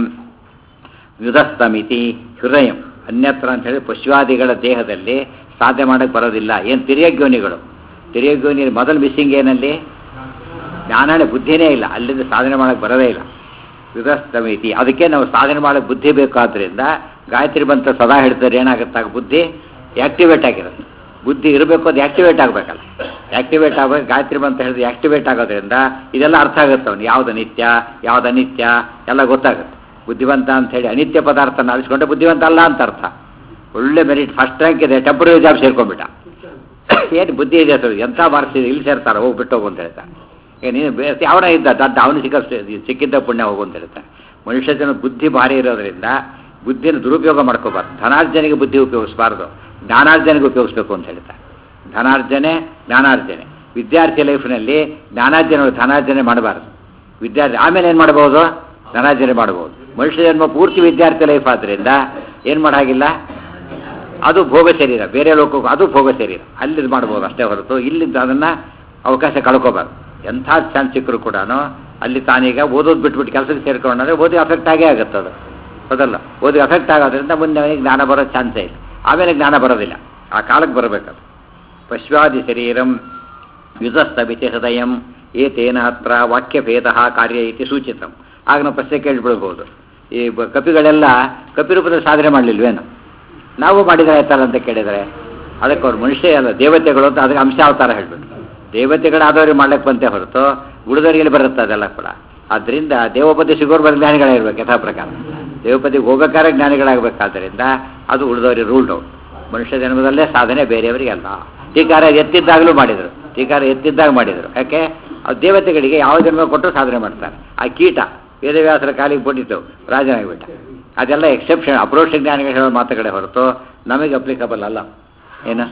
ವ್ಯುಧಸ್ತಮಿತಿ ಹೃದಯಂ ಅನ್ಯತ್ರ ಅಂತ ಹೇಳಿ ಪಶ್ವಾದಿಗಳ ದೇಹದಲ್ಲಿ ಸಾಧನೆ ಮಾಡಕ್ಕೆ ಬರೋದಿಲ್ಲ ಏನು ತಿರಿಯಗ್ಯೋನಿಗಳು ತಿರಿಯಗ್ಯೋನಿ ಮೊದಲು ಮಿಸ್ಸಿಂಗ್ ಏನಲ್ಲಿ ಜ್ಞಾನನೇ ಬುದ್ಧಿನೇ ಇಲ್ಲ ಅಲ್ಲಿಂದ ಸಾಧನೆ ಮಾಡಕ್ಕೆ ಬರೋದೇ ಇಲ್ಲ ವಿಧಸ್ತಮಿತಿ ಅದಕ್ಕೆ ನಾವು ಸಾಧನೆ ಮಾಡೋಕ್ಕೆ ಬುದ್ಧಿ ಬೇಕಾದ್ರಿಂದ ಗಾಯತ್ರಿ ಬಂತ ಸದಾ ಹೇಳ್ತಾರೆ ಏನಾಗುತ್ತಾಗ ಬುದ್ಧಿ ಆ್ಯಕ್ಟಿವೇಟ್ ಆಗಿರುತ್ತೆ ಬುದ್ಧಿ ಇರಬೇಕು ಅದು ಆ್ಯಕ್ಟಿವೇಟ್ ಆಗಬೇಕಲ್ಲ ಆ್ಯಕ್ಟಿವೇಟ್ ಆಗಬೇಕು ಗಾಯತ್ರಿ ಬಂತ ಹೇಳಿದ್ರೆ ಆ್ಯಕ್ಟಿವೇಟ್ ಆಗೋದ್ರಿಂದ ಇದೆಲ್ಲ ಅರ್ಥ ಆಗುತ್ತೆ ಅವನು ಯಾವ್ದು ನಿತ್ಯ ಯಾವ್ದು ಅನಿತ್ಯ ಎಲ್ಲ ಗೊತ್ತಾಗುತ್ತೆ ಬುದ್ಧಿವಂತ ಅಂತ ಹೇಳಿ ಅನಿತ್ಯ ಪದಾರ್ಥನ ಅಳಿಸ್ಕೊಂಡ್ರೆ ಬುದ್ಧಿವಂತ ಅಲ್ಲ ಅಂತ ಅರ್ಥ ಒಳ್ಳೆ ಮೆರಿಟ್ ಫಸ್ಟ್ ರ್ಯಾಂಕ್ ಇದೆ ಟೆಂಪ್ರರಿ ಜಾಬ್ ಸೇರ್ಕೊಂಡ್ಬಿಟ್ಟ ಏನು ಬುದ್ಧಿ ಇದೆ ಸರ್ ಎಂಥ ಮಾರ್ಕ್ಸ್ ಇದೆ ಇಲ್ಲಿ ಸೇರ್ತಾರೆ ಹೋಗಿ ಬಿಟ್ಟು ಹೋಗು ಅಂತ ಹೇಳ್ತಾರೆ ಈಗ ನೀನು ಬೇರೆ ಯಾವನ ಇದ್ದ ದಡ್ಡ ಅವನು ಸಿಕ್ಕ ಸಿಕ್ಕಿದ್ದ ಪುಣ್ಯ ಹೋಗು ಅಂತ ಹೇಳ್ತಾರೆ ಮನುಷ್ಯ ಜನ ಬುದ್ಧಿ ಭಾರಿ ಇರೋದ್ರಿಂದ ಬುದ್ಧಿನ ದುರುಪಯೋಗ ಮಾಡ್ಕೋಬಾರ್ದು ಧನಾರ್ಜನೆಗೆ ಬುದ್ಧಿ ಉಪಯೋಗಿಸಬಾರ್ದು ಜ್ಞಾನಾರ್ಜನೆಗೆ ಉಪಯೋಗಿಸ್ಬೇಕು ಅಂತ ಹೇಳ್ತಾರೆ ಧನಾರ್ಜನೆ ಜ್ಞಾನಾರ್ಜನೆ ವಿದ್ಯಾರ್ಥಿ ಲೈಫ್ನಲ್ಲಿ ಜ್ಞಾನಾರ್ಜನೆ ಧನಾರ್ಜನೆ ಮಾಡಬಾರ್ದು ವಿದ್ಯಾರ್ಥಿ ಆಮೇಲೆ ಏನು ಮಾಡ್ಬೋದು ಧನಾರ್ಜನೆ ಮಾಡ್ಬೋದು ಮನುಷ್ಯ ಜನ್ಮ ಪೂರ್ತಿ ವಿದ್ಯಾರ್ಥಿ ಲೈಫ್ ಆದ್ದರಿಂದ ಏನು ಮಾಡಾಗಿಲ್ಲ ಅದು ಭೋಗ ಶರೀರ ಬೇರೆ ಲೋಕಕ್ಕೂ ಅದು ಭೋಗ ಶರೀರ ಅಲ್ಲಿ ಮಾಡ್ಬೋದು ಅಷ್ಟೇ ಹೊರತು ಇಲ್ಲಿಂದ ಅದನ್ನು ಅವಕಾಶ ಕಳ್ಕೋಬಾರ್ದು ಎಂಥ ಚಾನ್ಸ್ ಸಿಕ್ಕರು ಕೂಡ ಅಲ್ಲಿ ತಾನೀಗ ಓದೋದು ಬಿಟ್ಬಿಟ್ಟು ಕೆಲಸಕ್ಕೆ ಸೇರ್ಕೊಂಡ್ರೆ ಓದಿ ಅಫೆಕ್ಟ್ ಆಗೇ ಆಗುತ್ತೆ ಅದು ಹೌದಲ್ಲ ಓದಿ ಅಫೆಕ್ಟ್ ಆಗೋದ್ರಿಂದ ಮುಂದೆ ಅವನಿಗೆ ಜ್ಞಾನ ಬರೋ ಚಾನ್ಸೇ ಇಲ್ಲ ಆಮೇಲೆ ಜ್ಞಾನ ಬರೋದಿಲ್ಲ ಆ ಕಾಲಕ್ಕೆ ಬರಬೇಕದು ಪಶ್ವಾದಿ ಶರೀರಂ ಯುಧಸ್ತಮಿತಿ ಹೃದಯಂ ಏತೇನ ಹತ್ರ ವಾಕ್ಯಭೇದ ಕಾರ್ಯ ಇತಿ ಸೂಚಿತಂ ಆಗ ನಾವು ಪ್ರಶ್ನೆ ಕೇಳಿಬಿಡ್ಬೋದು ಈ ಬ- ಕಪಿಗಳೆಲ್ಲ ಕಪಿರೂಪದಲ್ಲಿ ಸಾಧನೆ ಮಾಡಲಿಲ್ವೇನು ನಾವು ಮಾಡಿದ್ರೆ ಆಯ್ತಲ್ಲ ಅಂತ ಕೇಳಿದರೆ ಅದಕ್ಕೆ ಅವ್ರು ಮನುಷ್ಯ ಅಲ್ಲ ದೇವತೆಗಳು ಅಂತ ಅದಕ್ಕೆ ಅಂಶ ಅವತಾರ ಹೇಳ್ಬಿಟ್ಟು ದೇವತೆಗಳಾದವ್ರಿಗೆ ಮಾಡ್ಲಿಕ್ಕೆ ಬಂತೆ ಹೊರತು ಉಳಿದವರಿಗೆ ಬರುತ್ತೆ ಅದೆಲ್ಲ ಕೂಡ ಆದ್ದರಿಂದ ದೇವಪತಿ ಸಿಗೋರು ಬರೋ ಜ್ಞಾನಿಗಳಾಗಿರ್ಬೇಕು ಯಥಾ ಪ್ರಕಾರ ದೇವಪತಿಗೆ ಹೋಗಬೇಕಾದ್ರೆ ಜ್ಞಾನಿಗಳಾಗಬೇಕಾದ್ದರಿಂದ ಅದು ಉಳಿದವರಿಗೆ ರೂಲ್ಡ್ ಔಟ್ ಮನುಷ್ಯ ಜನ್ಮದಲ್ಲೇ ಸಾಧನೆ ಬೇರೆಯವರಿಗೆ ಅಲ್ಲ ಟೀಕಾರ ಎತ್ತಿದ್ದಾಗಲೂ ಮಾಡಿದರು ಟೀಕಾರ ಎತ್ತಿದ್ದಾಗ ಮಾಡಿದರು ಯಾಕೆ ಅದು ದೇವತೆಗಳಿಗೆ ಯಾವ ಜನ್ಮ ಕೊಟ್ಟು ಸಾಧನೆ ಮಾಡ್ತಾರೆ ಆ ಕೀಟ ವೇದವ್ಯಾಸರ ಕಾಲಿಗೆ ಬಿಟ್ಟಿತ್ತು ರಾಜನಾಗಿಬಿಟ್ಟ ಅದೆಲ್ಲ ಎಕ್ಸೆಪ್ಷನ್ ಅಪ್ರೋಷ ಜ್ಞಾನಿಗಳು ಹೇಳೋ ಮಾತುಗಳೇ ಹೊರತು ನಮಗೆ ಅಪ್ಲಿಕಬಲ್ ಅಲ್ಲ ಏನು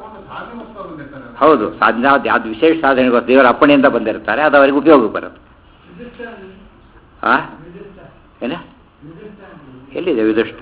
ಹೌದು ಸಾಧನೆ ಅದು ವಿಶೇಷ ಸಾಧನೆಗೋಸ್ಕರ ದೇವರ ಅಪ್ಪಣೆಯಿಂದ ಬಂದಿರ್ತಾರೆ ಅದು ಅವರಿಗೆ ಉಪಯೋಗಕ್ಕೆ ಬರುತ್ತೆ ಆ ಏನ ಎಲ್ಲಿದೆ ವಿದುಷ್ಟ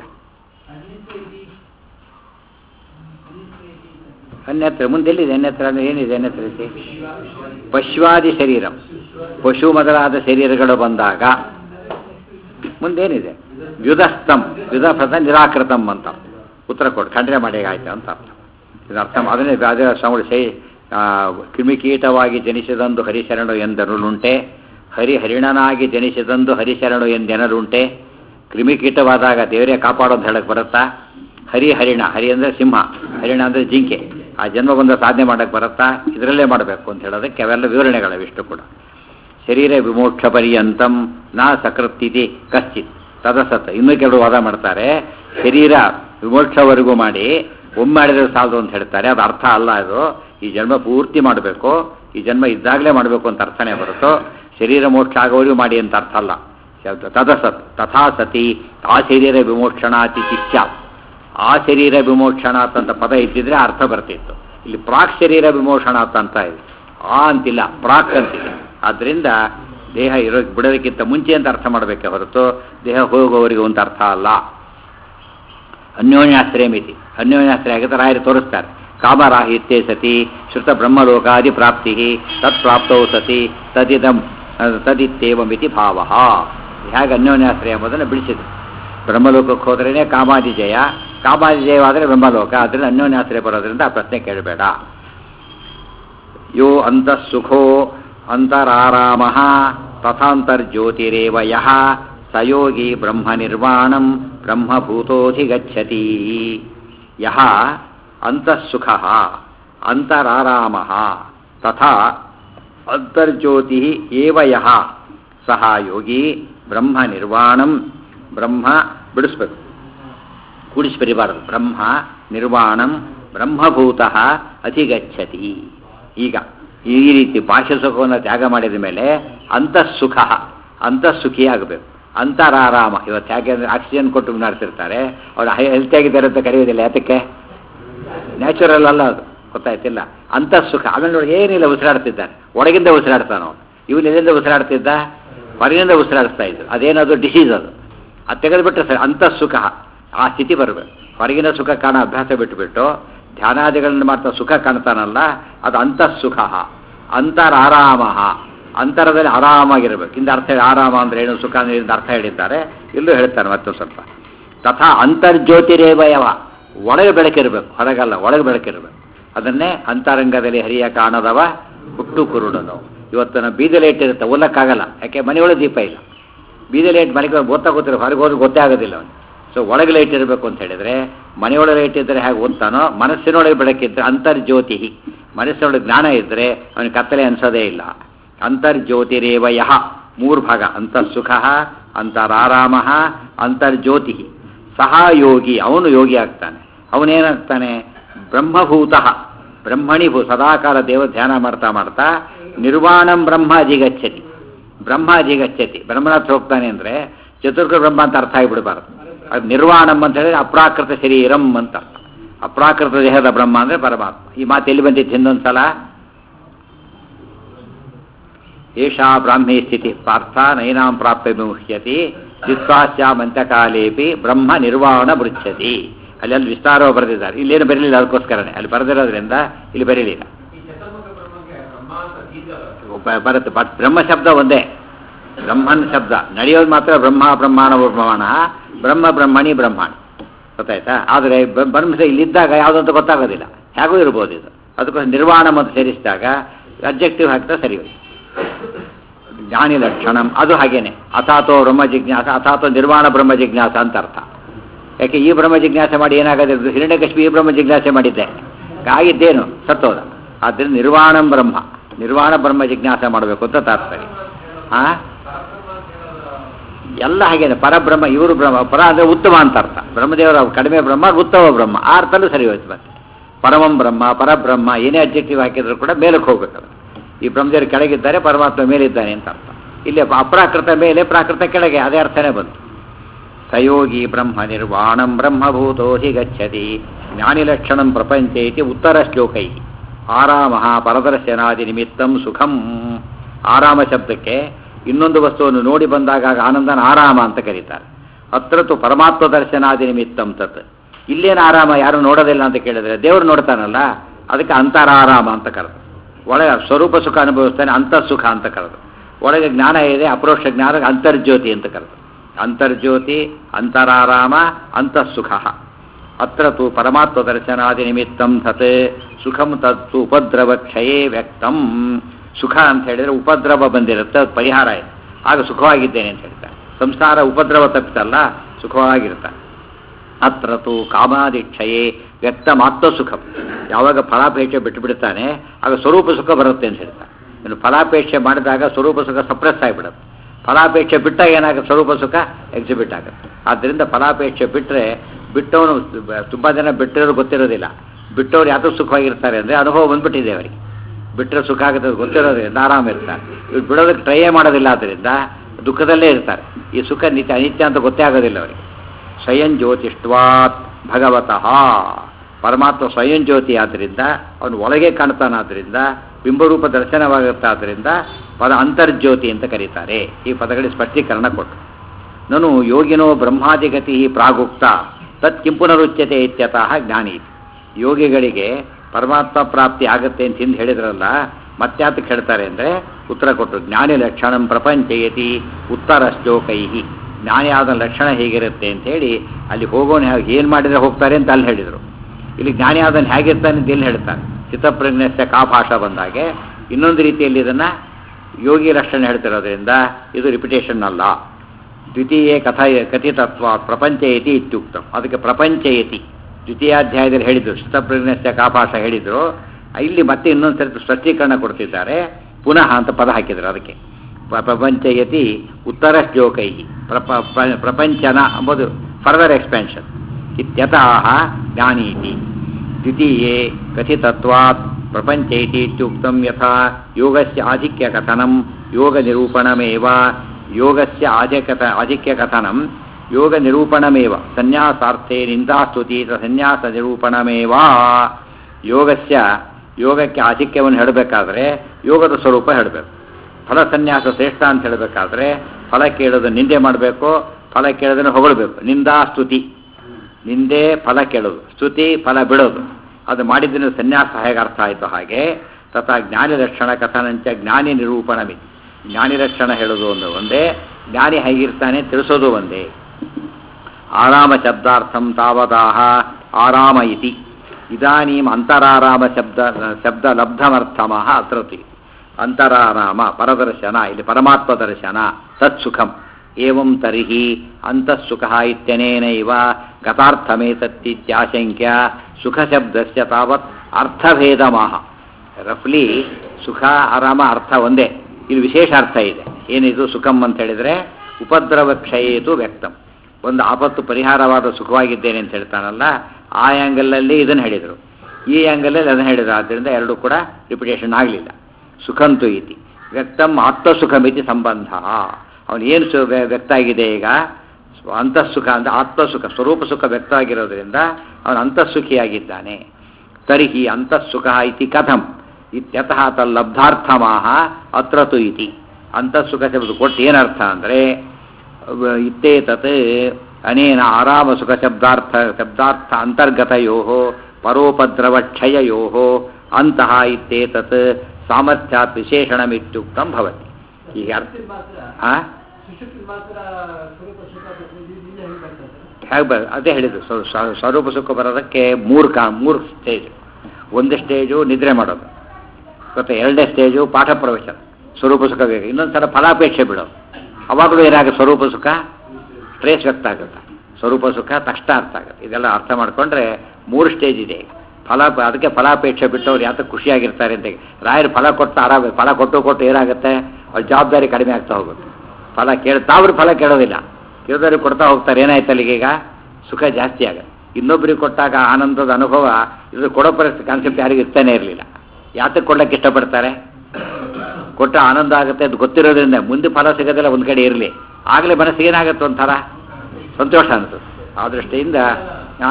ಅನ್ಯತ್ರ ಮುಂದೆ ಎಲ್ಲಿದೆ ಅನ್ಯತ್ರ ಅಂದ್ರೆ ಏನಿದೆ ಅನ್ಯತ್ರ ರೀತಿ ಪಶ್ವಾದಿ ಶರೀರ ಪಶು ಮೊದಲಾದ ಶರೀರಗಳು ಬಂದಾಗ ಮುಂದೇನಿದೆ ವ್ಯುಧಸ್ತಂ ವ್ಯುಧಫತ ನಿರಾಕೃತಂ ಅಂತ ಉತ್ತರ ಕೊಟ್ಟು ಖಂಡನೆ ಮಾಡಿ ಆಯ್ತು ಅಂತ ಅರ್ಥ ಇದು ಅರ್ಥ ಮಾ- ಅದನ್ನೇ ಅದೇ ಸ್ವಾಮಿಗಳು ಸೈ ಆ, ಕ್ರಿಮಿಕೀಟವಾಗಿ ಜನಿಸಿದಂದು ಹರಿಶರಣು ಎಂದರುಳುಂಟೆ ಹರಿಹರಿಣನಾಗಿ ಜನಿಸಿದಂದು ಹರಿಶರಣು ಎಂದೆನರುಂಟೆ ಕ್ರಿಮಿಕೀಟವಾದಾಗ ದೇವರೇ ಕಾಪಾಡೋ ಅಂತ ಹೇಳಕ್ ಬರುತ್ತಾ ಹರಿ ಹರಿಣ ಹರಿ ಅಂದರೆ ಸಿಂಹ ಹರಿಣ ಅಂದರೆ ಜಿಂಕೆ ಆ ಜನ್ಮ ಬಂದ ಸಾಧನೆ ಮಾಡಕ್ಕೆ ಬರುತ್ತಾ ಇದರಲ್ಲೇ ಮಾಡಬೇಕು ಅಂತ ಹೇಳೋದಕ್ಕೆ ಅವೆಲ್ಲ ವಿವರಣೆಗಳಿವಿಷ್ಟು ಕೂಡ ಶರೀರ ವಿಮೋಕ್ಷ ಪರ್ಯಂತಂ ನಾ ಸಕೃತ್ತಿತಿ ಕಶ್ಚಿತ್ ತದಸತ್ ಇನ್ನೂ ಕೆಲವರು ವಾದ ಮಾಡ್ತಾರೆ ಶರೀರ ವಿಮೋಕ್ಷವರೆಗೂ ಮಾಡಿ ಒಮ್ಮೆ ಮಾಡಿದ್ರೆ ಸಾಲದು ಅಂತ ಹೇಳ್ತಾರೆ ಅದು ಅರ್ಥ ಅಲ್ಲ ಅದು ಈ ಜನ್ಮ ಪೂರ್ತಿ ಮಾಡಬೇಕು ಈ ಜನ್ಮ ಇದ್ದಾಗಲೇ ಮಾಡಬೇಕು ಅಂತ ಅರ್ಥನೇ ಬರುತ್ತೋ ಶರೀರ ಮೋಕ್ಷ ಆಗೋವರೆಗೂ ಮಾಡಿ ಅಂತ ಅರ್ಥ ಅಲ್ಲ ತದಸತ್ ತಥಾ ಸತಿ ಆ ಶರೀರ ವಿಮೋಕ್ಷಣಾತಿ ಚಿಚ್ಚ ಆ ಶರೀರ ವಿಮೋಕ್ಷಣಾತ್ ಅಂತ ಪದ ಇದ್ದಿದ್ರೆ ಅರ್ಥ ಬರ್ತಿತ್ತು ಇಲ್ಲಿ ಪ್ರಾಕ್ ಶರೀರ ವಿಮೋಷಣಾತ್ ಅಂತ ಇದೆ ಆ ಅಂತಿಲ್ಲ ಪ್ರಾಕ್ ಅಂತಿದೆ ಆದ್ದರಿಂದ ದೇಹ ಇರೋ ಬಿಡೋದಕ್ಕಿಂತ ಮುಂಚೆ ಅಂತ ಅರ್ಥ ಮಾಡಬೇಕೆ ಹೊರತು ದೇಹ ಹೋಗುವವರೆಗೂ ಅಂತ ಅರ್ಥ ಅಲ್ಲ ಅನ್ಯೋನ್ಯಾಶ್ರಯ ಮಿತಿ ಅನ್ಯೋನ್ಯಾಶ್ರಯ ಆಗಿದ್ದರೆ ರಾಯರು ತೋರಿಸ್ತಾರೆ ಕಾಮರಾಹಿತ್ಯೆ ಸತಿ ಶ್ರುತ ಬ್ರಹ್ಮಲೋಕಾದಿ ಪ್ರಾಪ್ತಿ ತತ್ಪ್ರಾಪ್ತೌ ಸತಿ ತದಿದಂ ತದಿತ್ತೇವ ಮಿತಿ ಭಾವ ಹೇಗೆ ಅನ್ಯೋನ್ಯಾಶ್ರಯ ಎಂಬುದನ್ನು ಬಿಡಿಸಿದೆ ಬ್ರಹ್ಮಲೋಕಕ್ಕೆ ಹೋದ್ರೇ ಕಾಮಾದಿ ಜಯ ಕಾಮಾದಿ ಜಯವಾದರೆ ಬ್ರಹ್ಮಲೋಕ ಅದರಿಂದ ಅನ್ಯೋನ್ಯಾಶ್ರಯ ಬರೋದ್ರಿಂದ ಆ ಪ್ರಶ್ನೆ ಕೇಳಬೇಡ ಯೋ ಅಂತಃಸುಖೋ ಅಂತರಾರಾಮ ತಥಾಂತರ್ಜ್ಯೋತಿರೇವ ಯಹ ಸಯೋಗಿ ಬ್ರಹ್ಮ ನಿರ್ವಾಣಂ ಬ್ರಹ್ಮಭೂತೋಧಿಗಚ್ಚತಿ ಯಹ ಅಂತಃಸುಖ ಅಂತರಾರಾಮ ತಥಾ ಅಂತರ್ಜ್ಯೋತಿ ಏವ ಯಹ ಸಹ ಯೋಗಿ ಬ್ರಹ್ಮ ನಿರ್ವಾಣಂ ಬ್ರಹ್ಮ ಬಿಡಿಸ್ಬೇಕು ಕೂಡಿಸಿ ಬರಿಬಾರದು ಬ್ರಹ್ಮ ನಿರ್ವಾಣಂ ಬ್ರಹ್ಮಭೂತ ಅಧಿಗಚ್ಚತಿ ಈಗ ಈ ರೀತಿ ಬಾಹ್ಯ ಸುಖವನ್ನು ತ್ಯಾಗ ಮಾಡಿದ ಮೇಲೆ ಅಂತಃಸುಖ ಅಂತಃಸುಖಿ ಆಗಬೇಕು ಅಂತರಾರಾಮ ಇವತ್ತು ಯಾಕೆ ಅಂದರೆ ಆಕ್ಸಿಜನ್ ಕೊಟ್ಟು ಮಾಡ್ತಿರ್ತಾರೆ ಅವ್ರು ಹೆಲ್ತ್ ಆಗಿದ್ದಾರೆ ಅಂತ ಕರೆಯೋದಿಲ್ಲ ಯಾತಕ್ಕೆ ನ್ಯಾಚುರಲ್ ಅಲ್ಲ ಅದು ಗೊತ್ತಾಯ್ತಿಲ್ಲ ಅಂತಃಸುಖ ಆಮೇಲೆ ನೋಡಿ ಏನಿಲ್ಲ ಉಸಿರಾಡ್ತಿದ್ದಾನೆ ಒಳಗಿಂದ ಉಸಿರಾಡ್ತಾನ ಅವನು ಇವನು ಎಲ್ಲಿಂದ ಉಸಿರಾಡ್ತಿದ್ದ ಹೊರಗಿಂದ ಉಸಿರಾಡಿಸ್ತಾ ಇದ್ದು ಅದೇನದು ಡಿಸೀಸ್ ಅದು ಅದು ತೆಗೆದುಬಿಟ್ರೆ ಸರಿ ಅಂತಃಸುಖ ಆ ಸ್ಥಿತಿ ಬರಬೇಕು ಹೊರಗಿನ ಸುಖ ಕಾಣೋ ಅಭ್ಯಾಸ ಬಿಟ್ಟುಬಿಟ್ಟು ಧ್ಯಾನಾದಿಗಳನ್ನು ಮಾಡ್ತಾ ಸುಖ ಕಾಣ್ತಾನಲ್ಲ ಅದು ಅಂತಃಸುಖ ಅಂತರಾರಾಮ ಅಂತರದಲ್ಲಿ ಆರಾಮಾಗಿರ್ಬೇಕು ಇಂದ ಅರ್ಥ ಆರಾಮ ಅಂದ್ರೆ ಏನು ಸುಖ ಅಂದ್ರೆ ಏನು ಅರ್ಥ ಹೇಳಿದ್ದಾರೆ ಇಲ್ಲೂ ಹೇಳ್ತಾನೆ ಮತ್ತೆ ಸ್ವಲ್ಪ ತಥಾ ಅಂತರ್ಜ್ಯೋತಿರೇವಯವ ಒಳಗೆ ಬೆಳಕಿರಬೇಕು ಹೊರಗಲ್ಲ ಒಳಗೆ ಬೆಳಕಿರಬೇಕು ಅದನ್ನೇ ಅಂತರಂಗದಲ್ಲಿ ಹರಿಯ ಕಾಣದವ ಹುಟ್ಟು ಕುರುಡನು ಇವತ್ತು ನಾವು ಬೀದಿ ಲೈಟ್ ಇರುತ್ತೆ ಓದಕ್ಕಾಗಲ್ಲ ಯಾಕೆ ಮನೆಯೊಳಗೆ ದೀಪ ಇಲ್ಲ ಬೀದಿ ಲೈಟ್ ಮನೆಗೆ ಗೊತ್ತಾಗೋತಿರೋ ಹೊರಗೆ ಹೋದ್ರೆ ಗೊತ್ತೇ ಆಗೋದಿಲ್ಲ ಅವನು ಸೊ ಒಳಗೆ ಲೈಟ್ ಇರಬೇಕು ಅಂತ ಹೇಳಿದ್ರೆ ಮನೆಯೊಳಗೆ ಲೈಟ್ ಇದ್ದರೆ ಹೇಗೆ ಓದ್ತಾನೋ ಮನಸ್ಸಿನೊಳಗೆ ಬೆಳಕಿದ್ರೆ ಅಂತರ್ಜ್ಯೋತಿ ಮನಸ್ಸಿನೊಳಗೆ ಜ್ಞಾನ ಇದ್ದರೆ ಅವನಿಗೆ ಕತ್ತಲೆ ಅನ್ಸೋದೇ ಇಲ್ಲ ಅಂತರ್ಜ್ಯೋತಿರೇವ ಯಹ ಮೂರು ಭಾಗ ಅಂತಃಸುಖ ಅಂತರಾರಾಮ ಅಂತರ್ಜ್ಯೋತಿ ಸಹ ಯೋಗಿ ಅವನು ಯೋಗಿ ಆಗ್ತಾನೆ ಅವನೇನಾಗ್ತಾನೆ ಬ್ರಹ್ಮಭೂತ ಬ್ರಹ್ಮಣಿಭೂ ಸದಾಕಾಲ ದೇವ ಧ್ಯಾನ ಮಾಡ್ತಾ ಮಾಡ್ತಾ ನಿರ್ವಾಣಂ ಬ್ರಹ್ಮ ಅಧಿಗಚ್ಚತಿ ಬ್ರಹ್ಮ ಅಧಿಗಚ್ಚತಿ ಬ್ರಹ್ಮನ ಹತ್ರ ಹೋಗ್ತಾನೆ ಅಂದರೆ ಚತುರ್ಕ ಬ್ರಹ್ಮ ಅಂತ ಅರ್ಥ ಆಗಿಬಿಡಬಾರ್ದು ಅದು ನಿರ್ವಾಣಂ ಅಂತ ಹೇಳಿದ್ರೆ ಅಪ್ರಾಕೃತ ಶರೀರಂ ಅಂತ ಅರ್ಥ ಅಪ್ರಾಕೃತ ದೇಹದ ಬ್ರಹ್ಮ ಅಂದರೆ ಪರಮಾತ್ಮ ಈ ಮಾತು ಎಲ್ಲಿ ಬಂದಿತ್ತು ಹಿಂದೊಂದು ಸಲ ಏಷಾ ಬ್ರಾಹ್ಮಿ ಸ್ಥಿತಿ ಪಾರ್ಥ ನೈನಾಂ ಪ್ರಾಪ್ಯ ವಿಮುಹ್ಯತಿ ಚಿತ್ವಾಸ್ಯಾಮಂತ್ಯಕಾಲೇಪಿ ಬ್ರಹ್ಮ ನಿರ್ವಾಣ ಬೃಚ್ಛತಿ ಅಲ್ಲಿ ಅಲ್ಲಿ ವಿಸ್ತಾರವಾಗಿ ಬರೆದಿದ್ದಾರೆ ಇಲ್ಲೇನು ಬರಲಿಲ್ಲ ಅದಕ್ಕೋಸ್ಕರನೇ ಅಲ್ಲಿ ಬರೆದಿರೋದ್ರಿಂದ ಇಲ್ಲಿ ಬರೀಲಿಲ್ಲ ಬ- ಬರುತ್ತೆ ಬಟ್ ಬ್ರಹ್ಮ ಶಬ್ದ ಒಂದೇ ಬ್ರಹ್ಮನ್ ಶಬ್ದ ನಡೆಯೋದು ಮಾತ್ರ ಬ್ರಹ್ಮ ಬ್ರಹ್ಮಾಣ ಬ್ರಹ್ಮಣ ಬ್ರಹ್ಮ ಬ್ರಹ್ಮಣಿ ಬ್ರಹ್ಮಾಣಿ ಗೊತ್ತಾಯ್ತಾ ಆದರೆ ಬ- ಬ್ರಹ್ಮ ಇಲ್ಲಿದ್ದಾಗ ಯಾವುದಂತ ಗೊತ್ತಾಗೋದಿಲ್ಲ ಹೇಗೂ ಇರ್ಬೋದು ಇದು ಅದಕ್ಕೋಸ್ಕರ ನಿರ್ವಾಣ ಮತ್ತು ಸೇರಿಸಿದಾಗ ಅಬ್ಜೆಕ್ಟಿವ್ ಹಾಕಿದ್ರೆ ಸರಿ ಹೋಯ್ತು ಜ್ಞಾನಿ ಲಕ್ಷಣಂ ಅದು ಹಾಗೇನೆ ಅಥಾತೋ ಬ್ರಹ್ಮ ಜಿಜ್ಞಾಸ ಅಥಾತೋ ನಿರ್ವಾಣ ಬ್ರಹ್ಮ ಜಿಜ್ಞಾಸ ಅಂತ ಅರ್ಥ ಯಾಕೆ ಈ ಬ್ರಹ್ಮ ಜಿಜ್ಞಾಸೆ ಮಾಡಿ ಏನಾಗದೆ ಹಿರಣ್ಯಕಶ್ಮಿ ಈ ಬ್ರಹ್ಮ ಜಿಜ್ಞಾಸೆ ಮಾಡಿದ್ದೆ ಆಗಿದ್ದೇನು ಸತ್ತೋದ ಆದ್ದರಿಂದ ನಿರ್ವಾಣಂ ಬ್ರಹ್ಮ ನಿರ್ವಾಣ ಬ್ರಹ್ಮ ಜಿಜ್ಞಾಸೆ ಮಾಡಬೇಕು ಅಂತ ತಾತ್ಪರ್ಯ ಆ ಎಲ್ಲ ಹಾಗೇನೆ ಪರಬ್ರಹ್ಮ ಇವರು ಬ್ರಹ್ಮ ಪರ ಅಂದರೆ ಉತ್ತಮ ಅಂತ ಅರ್ಥ ಬ್ರಹ್ಮದೇವರ ಕಡಿಮೆ ಬ್ರಹ್ಮ ಉತ್ತಮ ಬ್ರಹ್ಮ ಆ ಅರ್ಥಲ್ಲೂ ಸರಿ ಹೋಯ್ತು ಮತ್ತೆ ಪರಮಂ ಬ್ರಹ್ಮ ಪರಬ್ರಹ್ಮ ಏನೇ ಅಬ್ಜೆಕ್ಟಿವ್ ಹಾಕಿದ್ರು ಕೂಡ ಮೇಲಕ್ಕೆ ಹೋಗ್ಬೇಕು ಈ ಬ್ರಹ್ಮದೇವರು ಕೆಳಗಿದ್ದಾರೆ ಪರಮಾತ್ಮ ಮೇಲಿದ್ದಾನೆ ಅಂತ ಅರ್ಥ ಇಲ್ಲಿ ಅಪ್ರಾಕೃತ ಮೇಲೆ ಪ್ರಾಕೃತ ಕೆಳಗೆ ಅದೇ ಅರ್ಥನೇ ಬಂತು ಸಯೋಗಿ ಬ್ರಹ್ಮ ನಿರ್ವಾಣಂ ಬ್ರಹ್ಮಭೂತೋ ಹಿ ಗಚ್ಚತಿ ಜ್ಞಾನಿಲಕ್ಷಣಂ ಪ್ರಪಂಚ ಇತಿ ಉತ್ತರ ಶ್ಲೋಕೈ ಆರಾಮ ಪರದರ್ಶನಾದಿ ನಿಮಿತ್ತಂ ಸುಖಂ ಆರಾಮ ಶಬ್ದಕ್ಕೆ ಇನ್ನೊಂದು ವಸ್ತುವನ್ನು ನೋಡಿ ಬಂದಾಗ ಆಗ ಆನಂದನ ಆರಾಮ ಅಂತ ಕರೀತಾರೆ ಅತ್ರ ತು ಪರಮಾತ್ಮ ದರ್ಶನಾದಿ ನಿಮಿತ್ತಂ ತತ್ ಇಲ್ಲೇನು ಆರಾಮ ಯಾರು ನೋಡೋದಿಲ್ಲ ಅಂತ ಕೇಳಿದ್ರೆ ದೇವರು ನೋಡ್ತಾನಲ್ಲ ಅದಕ್ಕೆ ಅಂತರಾರಾಮ ಅಂತ ಕರೆದು ಒಳಗೆ ಸ್ವರೂಪ ಸುಖ ಅನುಭವಿಸ್ತಾನೆ ಅಂತಃಸುಖ ಅಂತ ಕರೆದು ಒಳಗೆ ಜ್ಞಾನ ಇದೆ ಅಪರೋಕ್ಷ ಜ್ಞಾನ ಅಂತರ್ಜ್ಯೋತಿ ಅಂತ ಕರೆದು ಅಂತರ್ಜ್ಯೋತಿ ಅಂತರಾರಾಮ ಅಂತಃಸುಖ ಅತ್ರ ತು ಪರಮಾತ್ಮ ದರ್ಶನಾದಿ ನಿಮಿತ್ತಂ ತತ್ ಸುಖಂ ತತ್ತು ಉಪದ್ರವ ಕ್ಷಯೇ ವ್ಯಕ್ತಂ ಸುಖ ಅಂತ ಹೇಳಿದ್ರೆ ಉಪದ್ರವ ಬಂದಿರುತ್ತೆ ಅದು ಪರಿಹಾರ ಇದೆ ಆಗ ಸುಖವಾಗಿದ್ದೇನೆ ಅಂತ ಹೇಳ್ತಾರೆ ಸಂಸಾರ ಉಪದ್ರವ ತಪ್ಪಿತಲ್ಲ ಸುಖವಾಗಿರ್ತಾನೆ ಅತ್ರ ತು ಕಾಮಾದಿಕ್ಷಯೇ ವ್ಯಕ್ತ ಮಾತ್ರ ಸುಖ ಯಾವಾಗ ಫಲಾಪೇಕ್ಷೆ ಬಿಟ್ಟು ಬಿಡ್ತಾನೆ ಆಗ ಸ್ವರೂಪ ಸುಖ ಬರುತ್ತೆ ಅಂತ ಹೇಳ್ತಾನೆ ಇನ್ನು ಫಲಾಪೇಕ್ಷೆ ಮಾಡಿದಾಗ ಸ್ವರೂಪ ಸುಖ ಸಪ್ರೆಸ್ ಆಗಿಬಿಡುತ್ತೆ ಫಲಾಪೇಕ್ಷೆ ಬಿಟ್ಟಾಗ ಏನಾಗುತ್ತೆ ಸ್ವರೂಪ ಸುಖ ಎಕ್ಸಿಬಿಟ್ ಆಗುತ್ತೆ ಆದ್ದರಿಂದ ಫಲಾಪೇಕ್ಷೆ ಬಿಟ್ಟರೆ ಬಿಟ್ಟವನು ತುಂಬ ಜನ ಬಿಟ್ಟಿರೋದು ಗೊತ್ತಿರೋದಿಲ್ಲ ಬಿಟ್ಟವ್ರು ಯಾವುದು ಸುಖವಾಗಿರ್ತಾರೆ ಅಂದರೆ ಅನುಭವ ಬಂದ್ಬಿಟ್ಟಿದೆ ಅವರಿಗೆ ಬಿಟ್ಟರೆ ಸುಖ ಆಗುತ್ತೆ ಅಂತ ಗೊತ್ತಿರೋದ್ರಿಂದ ಆರಾಮ ಇರ್ತಾರೆ ಇವ್ರು ಬಿಡೋದಕ್ಕೆ ಟ್ರೈಯೇ ಮಾಡೋದಿಲ್ಲ ಆದ್ದರಿಂದ ದುಃಖದಲ್ಲೇ ಇರ್ತಾರೆ ಈ ಸುಖ ನಿತ್ಯ ಅನಿತ್ಯ ಅಂತ ಗೊತ್ತೇ ಆಗೋದಿಲ್ಲ ಅವರಿಗೆ ಸ್ವಯಂ ಜ್ಯೋತಿಷ್ಟ್ವಾತ್ ಭಗವತಃ ಪರಮಾತ್ಮ ಸ್ವಯಂ ಜ್ಯೋತಿ ಆದ್ದರಿಂದ ಅವನು ಒಳಗೆ ಕಾಣ್ತಾನಾದ್ರಿಂದ ಬಿಂಬರೂಪ ದರ್ಶನವಾಗುತ್ತಾದ್ರಿಂದ ಪದ ಅಂತರ್ಜ್ಯೋತಿ ಅಂತ ಕರೀತಾರೆ ಈ ಪದಗಳಿಗೆ ಸ್ಪಷ್ಟೀಕರಣ ಕೊಟ್ಟು ನಾನು ಯೋಗಿನೋ ಬ್ರಹ್ಮಾದಿಗತಿ ಪ್ರಾಗುಕ್ತ ತತ್ ಕಿಂ ಪುನರುಚ್ಯತೆ ಇತ್ಯತಃ ಜ್ಞಾನಿ ಯೋಗಿಗಳಿಗೆ ಪರಮಾತ್ಮ ಪ್ರಾಪ್ತಿ ಆಗುತ್ತೆ ಅಂತ ಹಿಂದೆ ಹೇಳಿದ್ರಲ್ಲ ಮತ್ಯಾತಕ್ಕೆ ಹೇಳ್ತಾರೆ ಅಂದರೆ ಉತ್ತರ ಕೊಟ್ಟರು ಜ್ಞಾನಿ ಲಕ್ಷಣಂ ಪ್ರಪಂಚಯತಿ ಉತ್ತರ ಶ್ಲೋಕೈ ಜ್ಞಾನಿ ಆದ ಲಕ್ಷಣ ಹೇಗಿರುತ್ತೆ ಅಂತ ಹೇಳಿ ಅಲ್ಲಿ ಹೋಗೋನು ಏನು ಮಾಡಿದರೆ ಹೋಗ್ತಾರೆ ಅಂತ ಅಲ್ಲಿ ಹೇಳಿದರು ಇಲ್ಲಿ ಜ್ಞಾನಿ ಆದನ್ ಹೇಗಿರ್ತಾನೆ ಅಂತ ಎಲ್ಲಿ ಹೇಳ್ತಾನೆ ಚಿತ್ತಪ್ರಜ್ಞಸ್ಯ ಕಾಭಾಷ ಬಂದಾಗೆ ಇನ್ನೊಂದು ರೀತಿಯಲ್ಲಿ ಇದನ್ನು ಯೋಗಿ ಲಕ್ಷಣ ಹೇಳ್ತಿರೋದ್ರಿಂದ ಇದು ರಿಪಿಟೇಷನ್ ಅಲ್ಲ ದ್ವಿತೀಯ ಕಥ ಕಥಿತತ್ವ ಪ್ರಪಂಚಯತಿ ಇತ್ಯುಕ್ತಂ ಅದಕ್ಕೆ ಪ್ರಪಂಚಯತಿ ದ್ವಿತೀಯಾಧ್ಯಾಯದಲ್ಲಿ ಹೇಳಿದರು ಚಿತ್ತಪ್ರಜ್ಞಸ್ಯ ಕಾಭಾಷ ಹೇಳಿದರು ಇಲ್ಲಿ ಮತ್ತೆ ಇನ್ನೊಂದು ಸರಿ ಸ್ಪಷ್ಟೀಕರಣ ಕೊಡ್ತಿದ್ದಾರೆ ಪುನಃ ಅಂತ ಪದ ಹಾಕಿದ್ರು ಅದಕ್ಕೆ ಪ್ರ- ಪ್ರಪಂಚಯತಿ ಉತ್ತರ ಶ್ಲೋಕೈ ಪ್ರಪ ಪ್ರ- ಪ್ರಪಂಚನ ಎಂಬುದು ಫರ್ದರ್ ಎಕ್ಸ್ಪೆನ್ಷನ್ ಇತ್ಯತಃ ಜ್ಞಾನೀತಿ ದ್ವಿತೀಯೇ ಕಥಿತತ್ವಾತ್ ಪ್ರಪಂಚ ಇತಿ ಇತ್ಯುಕ್ತಂ ಯಥಾ ಯೋಗಸ್ಯ ಆಧಿಕ್ಯಕಥನಂ ಯೋಗನಿರೂಪಣಮೇವ ಯೋಗಸ್ಯ ಆಧಿಕ್ಯಕ ಆಧಿಕ್ಯಕಥನಂ ಯೋಗನಿರೂಪಣಮೇವ ಸನ್ಯಾಸಾರ್ಥೇ ನಿಂದಾಸ್ತುತಿ ಸನ್ಯಾಸ ನಿರೂಪಣಮೇವ ಯೋಗಸ್ಯ ಯೋಗಕ್ಕೆ ಆಧಿಕ್ಯವನ್ನು ಹೇಳಬೇಕಾದ್ರೆ ಯೋಗದ ಸ್ವರೂಪ ಹೇಳಬೇಕು ಫಲ ಸನ್ಯಾಸ ಶ್ರೇಷ್ಠ ಅಂತ ಹೇಳಬೇಕಾದ್ರೆ ಫಲ ಕೇಳೋದು ನಿಂದೆ ಮಾಡಬೇಕು ಫಲ ಕೇಳೋದನ್ನು ಹೊಗಳಬೇಕು ನಿಂದಾ ಸ್ತುತಿ ನಿಂದೆ ಫಲ ಕೇಳೋದು ಸ್ತುತಿ ಫಲ ಬಿಡೋದು ಅದು ಮಾಡಿದ್ದನ್ನು ಸನ್ಯಾಸ ಹೇಗೆ ಅರ್ಥ ಆಯಿತು ಹಾಗೆ ತಥಾ ಜ್ಞಾನಿ ಲಕ್ಷಣ ಕಥನಂಚ ಜ್ಞಾನಿ ನಿರೂಪಣಮಿ ಜ್ಞಾನಿ ಲಕ್ಷಣ ಹೇಳೋದು ಒಂದು ಒಂದೇ ಜ್ಞಾನಿ ಹೇಗಿರ್ತಾನೆ ತಿಳಿಸೋದು ಒಂದೇ ಆರಾಮ ಶಬ್ದಾರ್ಥಂ ತಾವದಾಹ ಆರಾಮ ಇತಿ ಇದಾನೀಂ ಅಂತರಾರಾಮ ಶಬ್ದ ಶಬ್ದ ಲಬ್ಧಮರ್ಥಮಃ ಅತ್ರತಿ ಅಂತರಾರಾಮ ಪರದರ್ಶನ ಇಲ್ಲಿ ಪರಮಾತ್ಮ ದರ್ಶನ ತತ್ಸುಖಂ ಏವಂ ತರ್ಹಿ ಅಂತಃಸುಖ ಇತ್ಯನೇನೈವ ಗತಾರ್ಥಮೇತತ್ತಿತ್ಯಾಶಂಕ್ಯ ಸುಖ ಶಬ್ದಸ್ಯ ತಾವತ್ ಅರ್ಥಭೇದಮಾಹ ರಫ್ಲಿ ಸುಖ ಆರಾಮ ಅರ್ಥ ಒಂದೇ ಇಲ್ಲಿ ವಿಶೇಷ ಅರ್ಥ ಇದೆ ಏನಿದು ಸುಖಂ ಅಂತ ಹೇಳಿದ್ರೆ ಉಪದ್ರವ ಕ್ಷಯೇತು ವ್ಯಕ್ತಂ ಒಂದು ಆಪತ್ತು ಪರಿಹಾರವಾದ ಸುಖವಾಗಿದ್ದೇನೆ ಅಂತ ಹೇಳ್ತಾನಲ್ಲ ಆ ಆ್ಯಂಗಲಲ್ಲಿ ಇದನ್ನು ಹೇಳಿದರು ಈ ಆ್ಯಂಗಲಲ್ಲಿ ಅದನ್ನು ಹೇಳಿದ್ರು ಆದ್ದರಿಂದ ಎರಡೂ ಕೂಡ ರಿಪಿಟೇಷನ್ ಆಗಲಿಲ್ಲ ಸುಖಂತು ಇತಿ ವ್ಯಕ್ತಂ ಆತ್ಮಸುಖಮಿತಿ ಸಂಬಂಧ ಅವನು ಏನು ಸು ವ್ಯ- ವ್ಯಕ್ತ ಆಗಿದೆ ಈಗ ಸ್ವ- ಅಂತಃಸುಖ ಅಂದರೆ ಆತ್ಮಸುಖ ಸ್ವರೂಪ ಸುಖ ವ್ಯಕ್ತ ಆಗಿರೋದ್ರಿಂದ ಅವನು ಅಂತಃಸುಖಿಯಾಗಿದ್ದಾನೆ ತರ್ಹಿ ಅಂತಃಸುಖ ಇತಿ ಕಥಂ ಇತ್ಯತಃ ತಲ್ಲಬ್ಧಾರ್ಥಮಾಹ ಅತ್ರ ತು ಇತಿ ಅಂತಃಸುಖ ಶಬ್ದ ಕೊಟ್ಟು ಏನರ್ಥ ಅಂದರೆ ಇತ್ತೇತತ್ ಅನೇನ ಆರಾಮ ಸುಖ ಶಬ್ದಾರ್ಥ ಶಬ್ದಾರ್ಥ ಅಂತರ್ಗತಯೋ ಪರೋಪದ್ರವಕ್ಷಯೋ ಅಂತಃ ಇತ್ತೇತತ್ ಸಾಮರ್ಥ್ಯಾತ್ ವಿಶೇಷಣಮಿತ್ಯುಕ್ತಂ ಭವತಿ ಈಗ ಅರ್ಥ ಆ? ಹೇಗೆ ಬ ಅದೇ ಹೇಳಿದ್ದು ಸ್ವ- ಸ್ವ- ಸ್ವರೂಪ ಸುಖ ಬರೋದಕ್ಕೆ ಮೂರು ಕಾ ಮೂರು ಸ್ಟೇಜ್ ಒಂದು ಸ್ಟೇಜು ನಿದ್ರೆ ಮಾಡೋದು ಮತ್ತು ಎರಡನೇ ಸ್ಟೇಜು ಪಾಠ ಪ್ರವೇಶ ಸ್ವರೂಪ ಸುಖ ಬೇಕು ಇನ್ನೊಂದು ಸಲ ಫಲಾಪೇಕ್ಷೆ ಬಿಡೋದು ಅವಾಗಲೂ ಏನಾಗುತ್ತೆ ಸ್ವರೂಪ ಸುಖ ಟ್ರೇಸ್ ವ್ಯಕ್ತ ಆಗುತ್ತೆ ಸ್ವರೂಪ ಸುಖ ತಕ್ಷಣ ಅರ್ಥ ಆಗುತ್ತೆ ಇದೆಲ್ಲ ಅರ್ಥ ಮಾಡಿಕೊಂಡ್ರೆ ಮೂರು ಸ್ಟೇಜ್ ಇದೆ ಈಗ ಫಲ ಅದಕ್ಕೆ ಫಲಾಪೇಕ್ಷೆ ಬಿಟ್ಟವ್ರು ಯಾತಕ್ಕೆ ಖುಷಿಯಾಗಿರ್ತಾರೆ ಅಂತ ರಾಯರು ಫಲ ಕೊಟ್ಟು ಆರಾಮ ಫಲ ಕೊಟ್ಟು ಕೊಟ್ಟು ಏನಾಗುತ್ತೆ ಅವ್ರ ಜವಾಬ್ದಾರಿ ಕಡಿಮೆ ಆಗ್ತಾ ಹೋಗುತ್ತೆ ಫಲ ಕೇಳ ತಾವ್ರು ಫಲ ಕೇಳೋದಿಲ್ಲ ಕೇಳಿದವ್ರಿಗೆ ಕೊಡ್ತಾ ಹೋಗ್ತಾರೆ ಏನಾಯ್ತು ಅಲ್ಲಿಗೆ ಈಗ ಸುಖ ಜಾಸ್ತಿ ಆಗುತ್ತೆ ಇನ್ನೊಬ್ಬರಿಗೆ ಕೊಟ್ಟಾಗ ಆನಂದದ ಅನುಭವ ಇದು ಕೊಡೋ ಪರಿಸ್ಥಿತಿ ಕಾನ್ಸೆಪ್ಟ್ ಯಾರಿಗೂ ಇರ್ತಾನೆ ಇರಲಿಲ್ಲ ಯಾತಕ್ಕೆ ಕೊಡ್ಲಿಕ್ಕೆ ಇಷ್ಟಪಡ್ತಾರೆ ಕೊಟ್ಟ ಆನಂದ ಆಗುತ್ತೆ ಅದು ಗೊತ್ತಿರೋದ್ರಿಂದ ಮುಂದೆ ಫಲ ಸಿಗೋದಿಲ್ಲ ಒಂದು ಕಡೆ ಇರಲಿ ಆಗಲೇ ಮನಸ್ಸಿಗೆ ಏನಾಗುತ್ತೆ ಒಂಥರ ಸಂತೋಷ ಅನಿಸುತ್ತೆ ಆ ದೃಷ್ಟಿಯಿಂದ ಆ?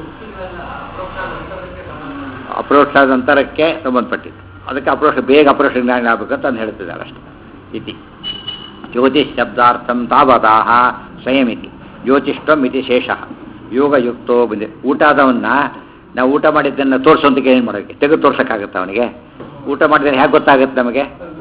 ಅಪ್ರೋಕ್ಷ ನಂತರಕ್ಕೆ ಸಂಬಂಧಪಟ್ಟಿದ್ದು ಅದಕ್ಕೆ ಅಪ್ರೋಕ್ಷ ಬೇಗ ಅಪ್ರೋಕ್ಷ ಜ್ಞಾನ ಆಗಬೇಕಂತ ಅಂತ ಹೇಳ್ತಿದ್ದಾರೆ ಅಷ್ಟೇ ಇತಿ ಜ್ಯೋತಿಷ್ ಶಬ್ದಾರ್ಥಂ ತಾವದಾಹ ಸ್ವಯಮಿತಿ ಜ್ಯೋತಿಷ್ಠಂ ಇತಿ ಶೇಷ ಯೋಗಯುಕ್ತೋ ಬಂದೆ ಊಟ ಆದವನ್ನ ನಾವು ಊಟ ಮಾಡಿದ್ದನ್ನು ತೋರಿಸೋದಕ್ಕೆ ಏನು ಮಾಡೋಕ್ಕೆ ತೆಗೆದು ತೋರ್ಸೋಕ್ಕಾಗುತ್ತೆ ಅವನಿಗೆ ಊಟ ಮಾಡಿದ್ರೆ ಹೇಗೆ ಗೊತ್ತಾಗುತ್ತೆ ನಮಗೆ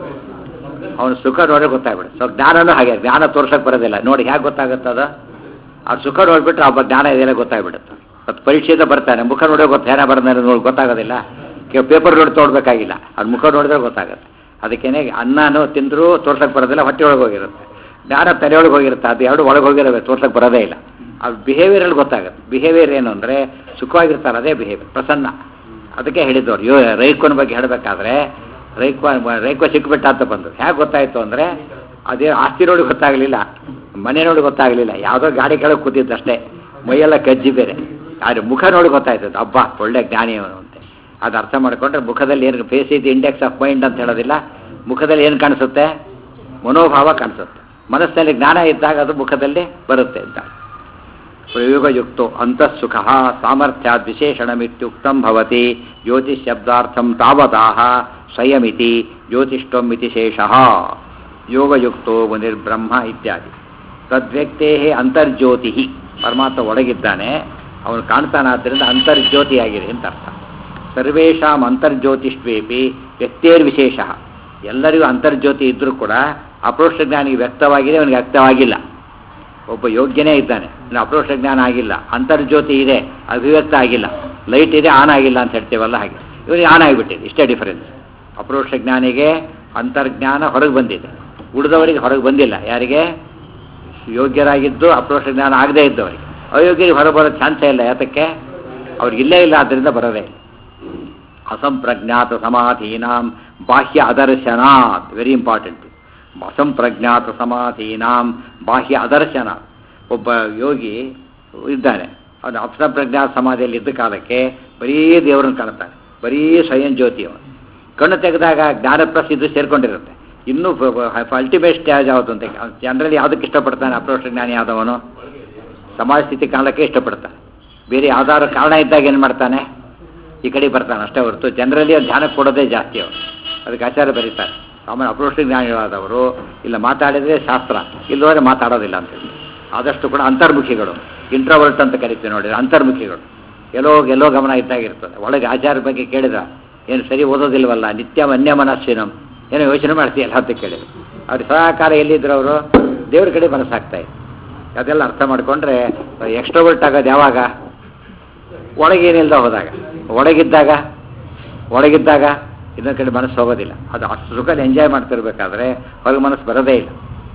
ಅವನು ಸುಖ ನೋಡಿ ಗೊತ್ತಾಗ್ಬಿಡುತ್ತೆ ಸೊ ಜ್ಞಾನನೂ ಹಾಗೆ ಜ್ಞಾನ ತೋರ್ಸೋಕೆ ಬರೋದಿಲ್ಲ ನೋಡಿ ಹೇಗೆ ಗೊತ್ತಾಗುತ್ತೆ ಅದು ಆ ಸುಖ ನೋಡ್ಬಿಟ್ರೆ ಒಬ್ಬ ಜ್ಞಾನ ಇದೆಲ್ಲ ಗೊತ್ತಾಗ್ಬಿಡುತ್ತೆ ಮತ್ತು ಪರೀಕ್ಷೆಯಿಂದ ಬರ್ತಾನೆ ಮುಖ ನೋಡೋ ಗೊತ್ತ ಏನ ಬರ್ದಾನೆ ನೋಡಿ ಗೊತ್ತಾಗೋದಿಲ್ಲ ಪೇಪರ್ ನೋಡಿ ತೋಡ್ಬೇಕಾಗಿಲ್ಲ ಅದು ಮುಖ ನೋಡಿದ್ರೆ ಗೊತ್ತಾಗುತ್ತೆ ಅದಕ್ಕೇನೆ ಅನ್ನನೂ ತಿಂದರೂ ತೋರ್ಸಕ್ಕೆ ಬರೋದಿಲ್ಲ ಹೊಟ್ಟೆ ಒಳಗೆ ಹೋಗಿರುತ್ತೆ ಜ್ಞಾನ ತಲೆಯೊಳಗೆ ಹೋಗಿರುತ್ತೆ ಅದು ಎರಡು ಒಳಗೆ ಹೋಗಿರಬೇಕು ತೋರ್ಸಕ್ಕೆ ಬರೋದೇ ಇಲ್ಲ ಅದು ಬಿಹೇವಿಯರಲ್ಲಿ ಗೊತ್ತಾಗುತ್ತೆ ಬಿಹೇವಿಯರ್ ಏನು ಅಂದರೆ ಸುಖವಾಗಿರ್ತಾರೆ ಅದೇ ಬಿಹೇವಿಯರ್ ಪ್ರಸನ್ನ ಅದಕ್ಕೆ ಹೇಳಿದ್ದವ್ರು ಯೋ ರೈಕೋನ ಬಗ್ಗೆ ಹೇಳಬೇಕಾದ್ರೆ ರೈಕೋ ರೈಕೋ ಸಿಕ್ಬಿಟ್ಟ ಅಂತ ಬಂದು ಹೇಗೆ ಗೊತ್ತಾಯಿತು ಅಂದರೆ ಅದೇ ಆಸ್ತಿ ನೋಡಿ ಗೊತ್ತಾಗಲಿಲ್ಲ ಮನೆ ನೋಡಿ ಗೊತ್ತಾಗಲಿಲ್ಲ ಯಾವುದೋ ಗಾಡಿ ಕೆಳಗೆ ಕೂತಿದ್ದಷ್ಟೇ ಮೈಯೆಲ್ಲ ಕಜ್ಜಿ ಬೇರೆ ಆದರೆ ಮುಖ ನೋಡಿ ಗೊತ್ತಾಯ್ತದೆ ಅಬ್ಬಾ ಒಳ್ಳೆ ಜ್ಞಾನಿ ಅವನು ಅಂತೆ ಅದು ಅರ್ಥ ಮಾಡಿಕೊಂಡ್ರೆ ಮುಖದಲ್ಲಿ ಏನು ಫೇಸ್ ಇದು ಇಂಡೆಕ್ಸ್ ಆಫ್ ಮೈಂಡ್ ಅಂತ ಹೇಳೋದಿಲ್ಲ ಮುಖದಲ್ಲಿ ಏನು ಕಾಣಿಸುತ್ತೆ ಮನೋಭಾವ ಕಾಣಿಸುತ್ತೆ ಮನಸ್ಸಿನಲ್ಲಿ ಜ್ಞಾನ ಇದ್ದಾಗ ಅದು ಮುಖದಲ್ಲಿ ಬರುತ್ತೆ ಅಂತ ಪ್ರಯೋಗಯುಕ್ತೋ ಅಂತಃಸುಖ ಸಾಮರ್ಥ್ಯಾದ್ ವಿಶೇಷಣಮಿತ್ಯುಕ್ತಂ ಭವತಿ ಜ್ಯೋತಿಷ್ ಶಬ್ದಾರ್ಥಂ ತಾವದಾಹ ಸ್ವಯಮಿತಿ ಜ್ಯೋತಿಷ್ಠಂ ಇತಿ ಶೇಷಃ ಯೋಗಯುಕ್ತೋ ಮುನಿರ್ಬ್ರಹ್ಮ ಇತ್ಯಾದಿ ತದ್ವ್ಯಕ್ತೇ ಅಂತರ್ಜ್ಯೋತಿ ಪರಮಾತ್ಮ ಒಳಗಿದ್ದಾನೆ ಅವನು ಕಾಣ್ತಾನಾದ್ದರಿಂದ ಅಂತರ್ಜ್ಯೋತಿಯಾಗಿದೆ ಅಂತ ಅರ್ಥ ಸರ್ವೇಷಾಂ ಅಂತರ್ಜ್ಯೋತಿಷ್ವೇಪಿ ವ್ಯಕ್ತೇರ್ವಿಶೇಷ ಎಲ್ಲರಿಗೂ ಅಂತರ್ಜ್ಯೋತಿ ಇದ್ದರೂ ಕೂಡ ಅಪ್ರೋಕ್ಷ ಜ್ಞಾನಿಗೆ ವ್ಯಕ್ತವಾಗಿದೆ ಅವನಿಗೆ ವ್ಯಕ್ತವಾಗಿಲ್ಲ ಒಬ್ಬ ಯೋಗ್ಯನೇ ಇದ್ದಾನೆ ಇನ್ನು ಅಪ್ರೋಕ್ಷ ಜ್ಞಾನ ಆಗಿಲ್ಲ ಅಂತರ್ಜ್ಯೋತಿ ಇದೆ ಅಭಿವ್ಯಕ್ತ ಆಗಿಲ್ಲ ಲೈಟ್ ಇದೆ ಆನ್ ಆಗಿಲ್ಲ ಅಂತ ಹೇಳ್ತೇವಲ್ಲ ಹಾಗೆ ಇವನಿಗೆ ಆನ್ ಆಗಿಬಿಟ್ಟಿದೆ ಇಷ್ಟೇ ಡಿಫರೆನ್ಸ್ ಅಪ್ರೋಕ್ಷ ಜ್ಞಾನಿಗೆ ಅಂತರ್ಜ್ಞಾನ ಹೊರಗೆ ಬಂದಿದೆ ಉಳಿದವರಿಗೆ ಹೊರಗೆ ಬಂದಿಲ್ಲ ಯಾರಿಗೆ ಯೋಗ್ಯರಾಗಿದ್ದು ಅಪ್ರೋಕ್ಷ ಜ್ಞಾನ ಆಗದೇ ಇದ್ದವರಿಗೆ ಅಯೋಗ್ಯರಿಗೆ ಹೊರಗೆ ಬರೋ ಚಾನ್ಸೇ ಇಲ್ಲ ಯಾತಕ್ಕೆ ಅವ್ರಿಗೆ ಇಲ್ಲೇ ಇಲ್ಲ ಆದ್ದರಿಂದ ಬರೋದೇ ಇಲ್ಲ ಅಸಂಪ್ರಜ್ಞಾತ ಸಮಾಧೀನಾಂ ಬಾಹ್ಯ ಅದರ್ಶನಾತ್ ವೆರಿ ಇಂಪಾರ್ಟೆಂಟ್ ಅಸಂಪ್ರಜ್ಞಾತ ಸಮಾಧೀನಾಂ ಬಾಹ್ಯ ಅದರ್ಶನಾತ್ ಒಬ್ಬ ಯೋಗಿ ಇದ್ದಾನೆ ಅವನು ಅಸಂಪ್ರಜ್ಞಾತ ಸಮಾಧಿಯಲ್ಲಿ ಇದ್ದ ಕಾಲಕ್ಕೆ ಬರೀ ದೇವರನ್ನು ಕಾಣ್ತಾನೆ ಬರೀ ಸ್ವಯಂ ಜ್ಯೋತಿ ಅವನು ಕಣ್ಣು ತೆಗೆದಾಗ ಜ್ಞಾನಪ್ರಸ್ ಇದು ಸೇರ್ಕೊಂಡಿರುತ್ತೆ ಇನ್ನೂ ಅಲ್ಟಿಮೇಟ್ ಸ್ಟೇಜ್ ಯಾವುದು ಅಂತ ಜನರಲಿ ಯಾವುದಕ್ಕೆ ಇಷ್ಟಪಡ್ತಾನೆ ಅಪ್ರೋಷ ಜ್ಞಾನಿ ಆದವನು ಸಮಾಜ ಸ್ಥಿತಿ ಕಾಣಕ್ಕೆ ಇಷ್ಟಪಡ್ತಾನೆ ಬೇರೆ ಯಾವ್ದಾದ್ರು ಕಾರಣ ಇದ್ದಾಗ ಏನು ಮಾಡ್ತಾನೆ ಈ ಕಡೆ ಬರ್ತಾನೆ ಅಷ್ಟೇ ಹೊರತು ಜನರಲಿ ಧ್ಯಾನಕ್ಕೆ ಕೊಡೋದೇ ಜಾಸ್ತಿ ಅವರು ಅದಕ್ಕೆ ಆಚಾರ್ಯ ಬರೀತಾರೆ ಆಮೇಲೆ ಅಪ್ರೋಷ ಜ್ಞಾನಿಗಳಾದವರು ಇಲ್ಲ ಮಾತಾಡಿದರೆ ಶಾಸ್ತ್ರ ಇಲ್ಲವರೆ ಮಾತಾಡೋದಿಲ್ಲ ಅಂತೇಳಿ ಆದಷ್ಟು ಕೂಡ ಅಂತರ್ಮುಖಿಗಳು ಇಂಟ್ರೋವರ್ಟ್ ಅಂತ ಕರಿತೀವಿ ನೋಡಿ ಅಂತರ್ಮುಖಿಗಳು ಎಲ್ಲೋ ಎಲ್ಲೋ ಗಮನ ಇದ್ದಾಗಿರ್ತದೆ ಒಳಗೆ ಆಚಾರ ಬಗ್ಗೆ ಕೇಳಿದ ಏನು ಸರಿ ಓದೋದಿಲ್ವಲ್ಲ ನಿತ್ಯ ಅನ್ಯ ಮನಸ್ಸಿನಂ ಏನೋ ಯೋಚನೆ ಮಾಡ್ತೀಯಲ್ಲ ಅಂತ ಕೇಳಿದ್ರು ಅವ್ರ ಸಹಕಾರ ಎಲ್ಲಿದ್ರು ಅವರು ದೇವ್ರ ಕಡೆ ಮನಸ್ಸಾಗ್ತಾ ಇದೆ ಅದೆಲ್ಲ ಅರ್ಥ ಮಾಡ್ಕೊಂಡ್ರೆ ಎಕ್ಸ್ಟ್ರೋವರ್ಟ್ ಆಗೋದು ಯಾವಾಗ ಒಳಗೇನಿಲ್ದ ಹೋದಾಗ ಒಳಗಿದ್ದಾಗ ಒಳಗಿದ್ದಾಗ ಇನ್ನೊಂದು ಕಡೆ ಮನಸ್ಸು ಹೋಗೋದಿಲ್ಲ ಅದು ಅಷ್ಟು ಸುಖದ ಎಂಜಾಯ್ ಮಾಡ್ತಿರ್ಬೇಕಾದ್ರೆ ಹೊರಗೆ ಮನಸ್ಸು ಬರೋದೇ ಇಲ್ಲ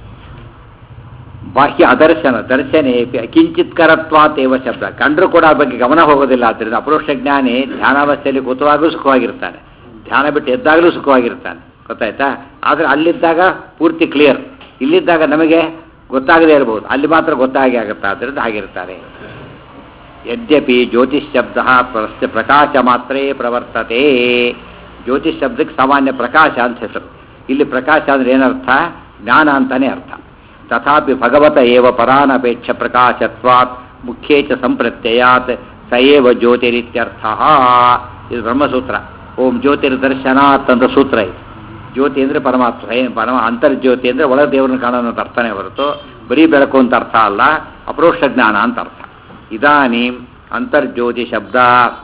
ಬಾಹ್ಯ ಅದರ್ಶನ ದರ್ಶನೆ ಕಿಂಚಿತ್ ಕರತ್ವಾತೇವ ಶಬ್ದ ಕಂಡ್ರು ಕೂಡ ಆ ಬಗ್ಗೆ ಗಮನ ಹೋಗೋದಿಲ್ಲ ಆದ್ದರಿಂದ ಅಪರೋಕ್ಷ ಜ್ಞಾನಿ ಧ್ಯಾನಾವಸ್ಥೆಯಲ್ಲಿ ಕೂತವಾಗಲೂ ಸುಖವಾಗಿರ್ತಾನೆ ಧ್ಯಾನ ಬಿಟ್ಟು ಎದ್ದಾಗಲೂ ಸುಖವಾಗಿರ್ತಾನೆ ಗೊತ್ತಾಯ್ತಾ ಆದರೆ ಅಲ್ಲಿದ್ದಾಗ ಪೂರ್ತಿ ಕ್ಲಿಯರ್ ಇಲ್ಲಿದ್ದಾಗ ನಮಗೆ ಗೊತ್ತಾಗದೇ ಇರಬಹುದು ಅಲ್ಲಿ ಮಾತ್ರ ಗೊತ್ತಾಗಿ ಆಗುತ್ತೆ ಆದ್ದರಿಂದ ಹಾಗಿರ್ತಾರೆ ಯದ್ಯಪಿ ಜ್ಯೋತಿಷ್ ಶಬ್ದ ಪ್ರಕಾಶ ಮಾತ್ರೇ ಪ್ರವರ್ತತೆ ಜ್ಯೋತಿಷ್ ಶಬ್ದಕ್ಕೆ ಸಾಮಾನ್ಯ ಪ್ರಕಾಶ ಅಂತ ಹೆಸರು ಇಲ್ಲಿ ಪ್ರಕಾಶ ಅಂದ್ರೆ ಏನರ್ಥ ಜ್ಞಾನ ಅಂತಾನೆ ಅರ್ಥ ತಥಾಪಿ ಭಗವತ ಏವ ಪರಾನಪೇಕ್ಷ ಪ್ರಕಾಶತ್ವಾತ್ ಮುಖ್ಯೇ ಚ ಸಂಪ್ರತ್ಯಯಾತ್ ಸಯೇವ ಜ್ಯೋತಿರಿತ್ಯರ್ಥ ಇದು ಬ್ರಹ್ಮಸೂತ್ರ ಓಂ ಜ್ಯೋತಿರ್ದರ್ಶನಾತ್ ಅಂತ ಸೂತ್ರ ಇದೆ ಜ್ಯೋತಿ ಅಂದರೆ ಪರಮಾತ್ಮ ಏನು ಪರಮ ಅಂತರ್ಜ್ಯೋತಿ ಅಂದರೆ ಒಳ ದೇವರನ್ನ ಕಾಣೋಣ ಅಂತ ಅರ್ಥನೇ ಹೊರತು ಬರೀ ಬೆಳಕು ಅಂತ ಅರ್ಥ ಅಲ್ಲ ಅಪರೋಕ್ಷ ಜ್ಞಾನ ಅಂತ ಅರ್ಥ ಇದಾನೀಂ ಅಂತರ್ಜ್ಯೋತಿ ಶಬ್ದ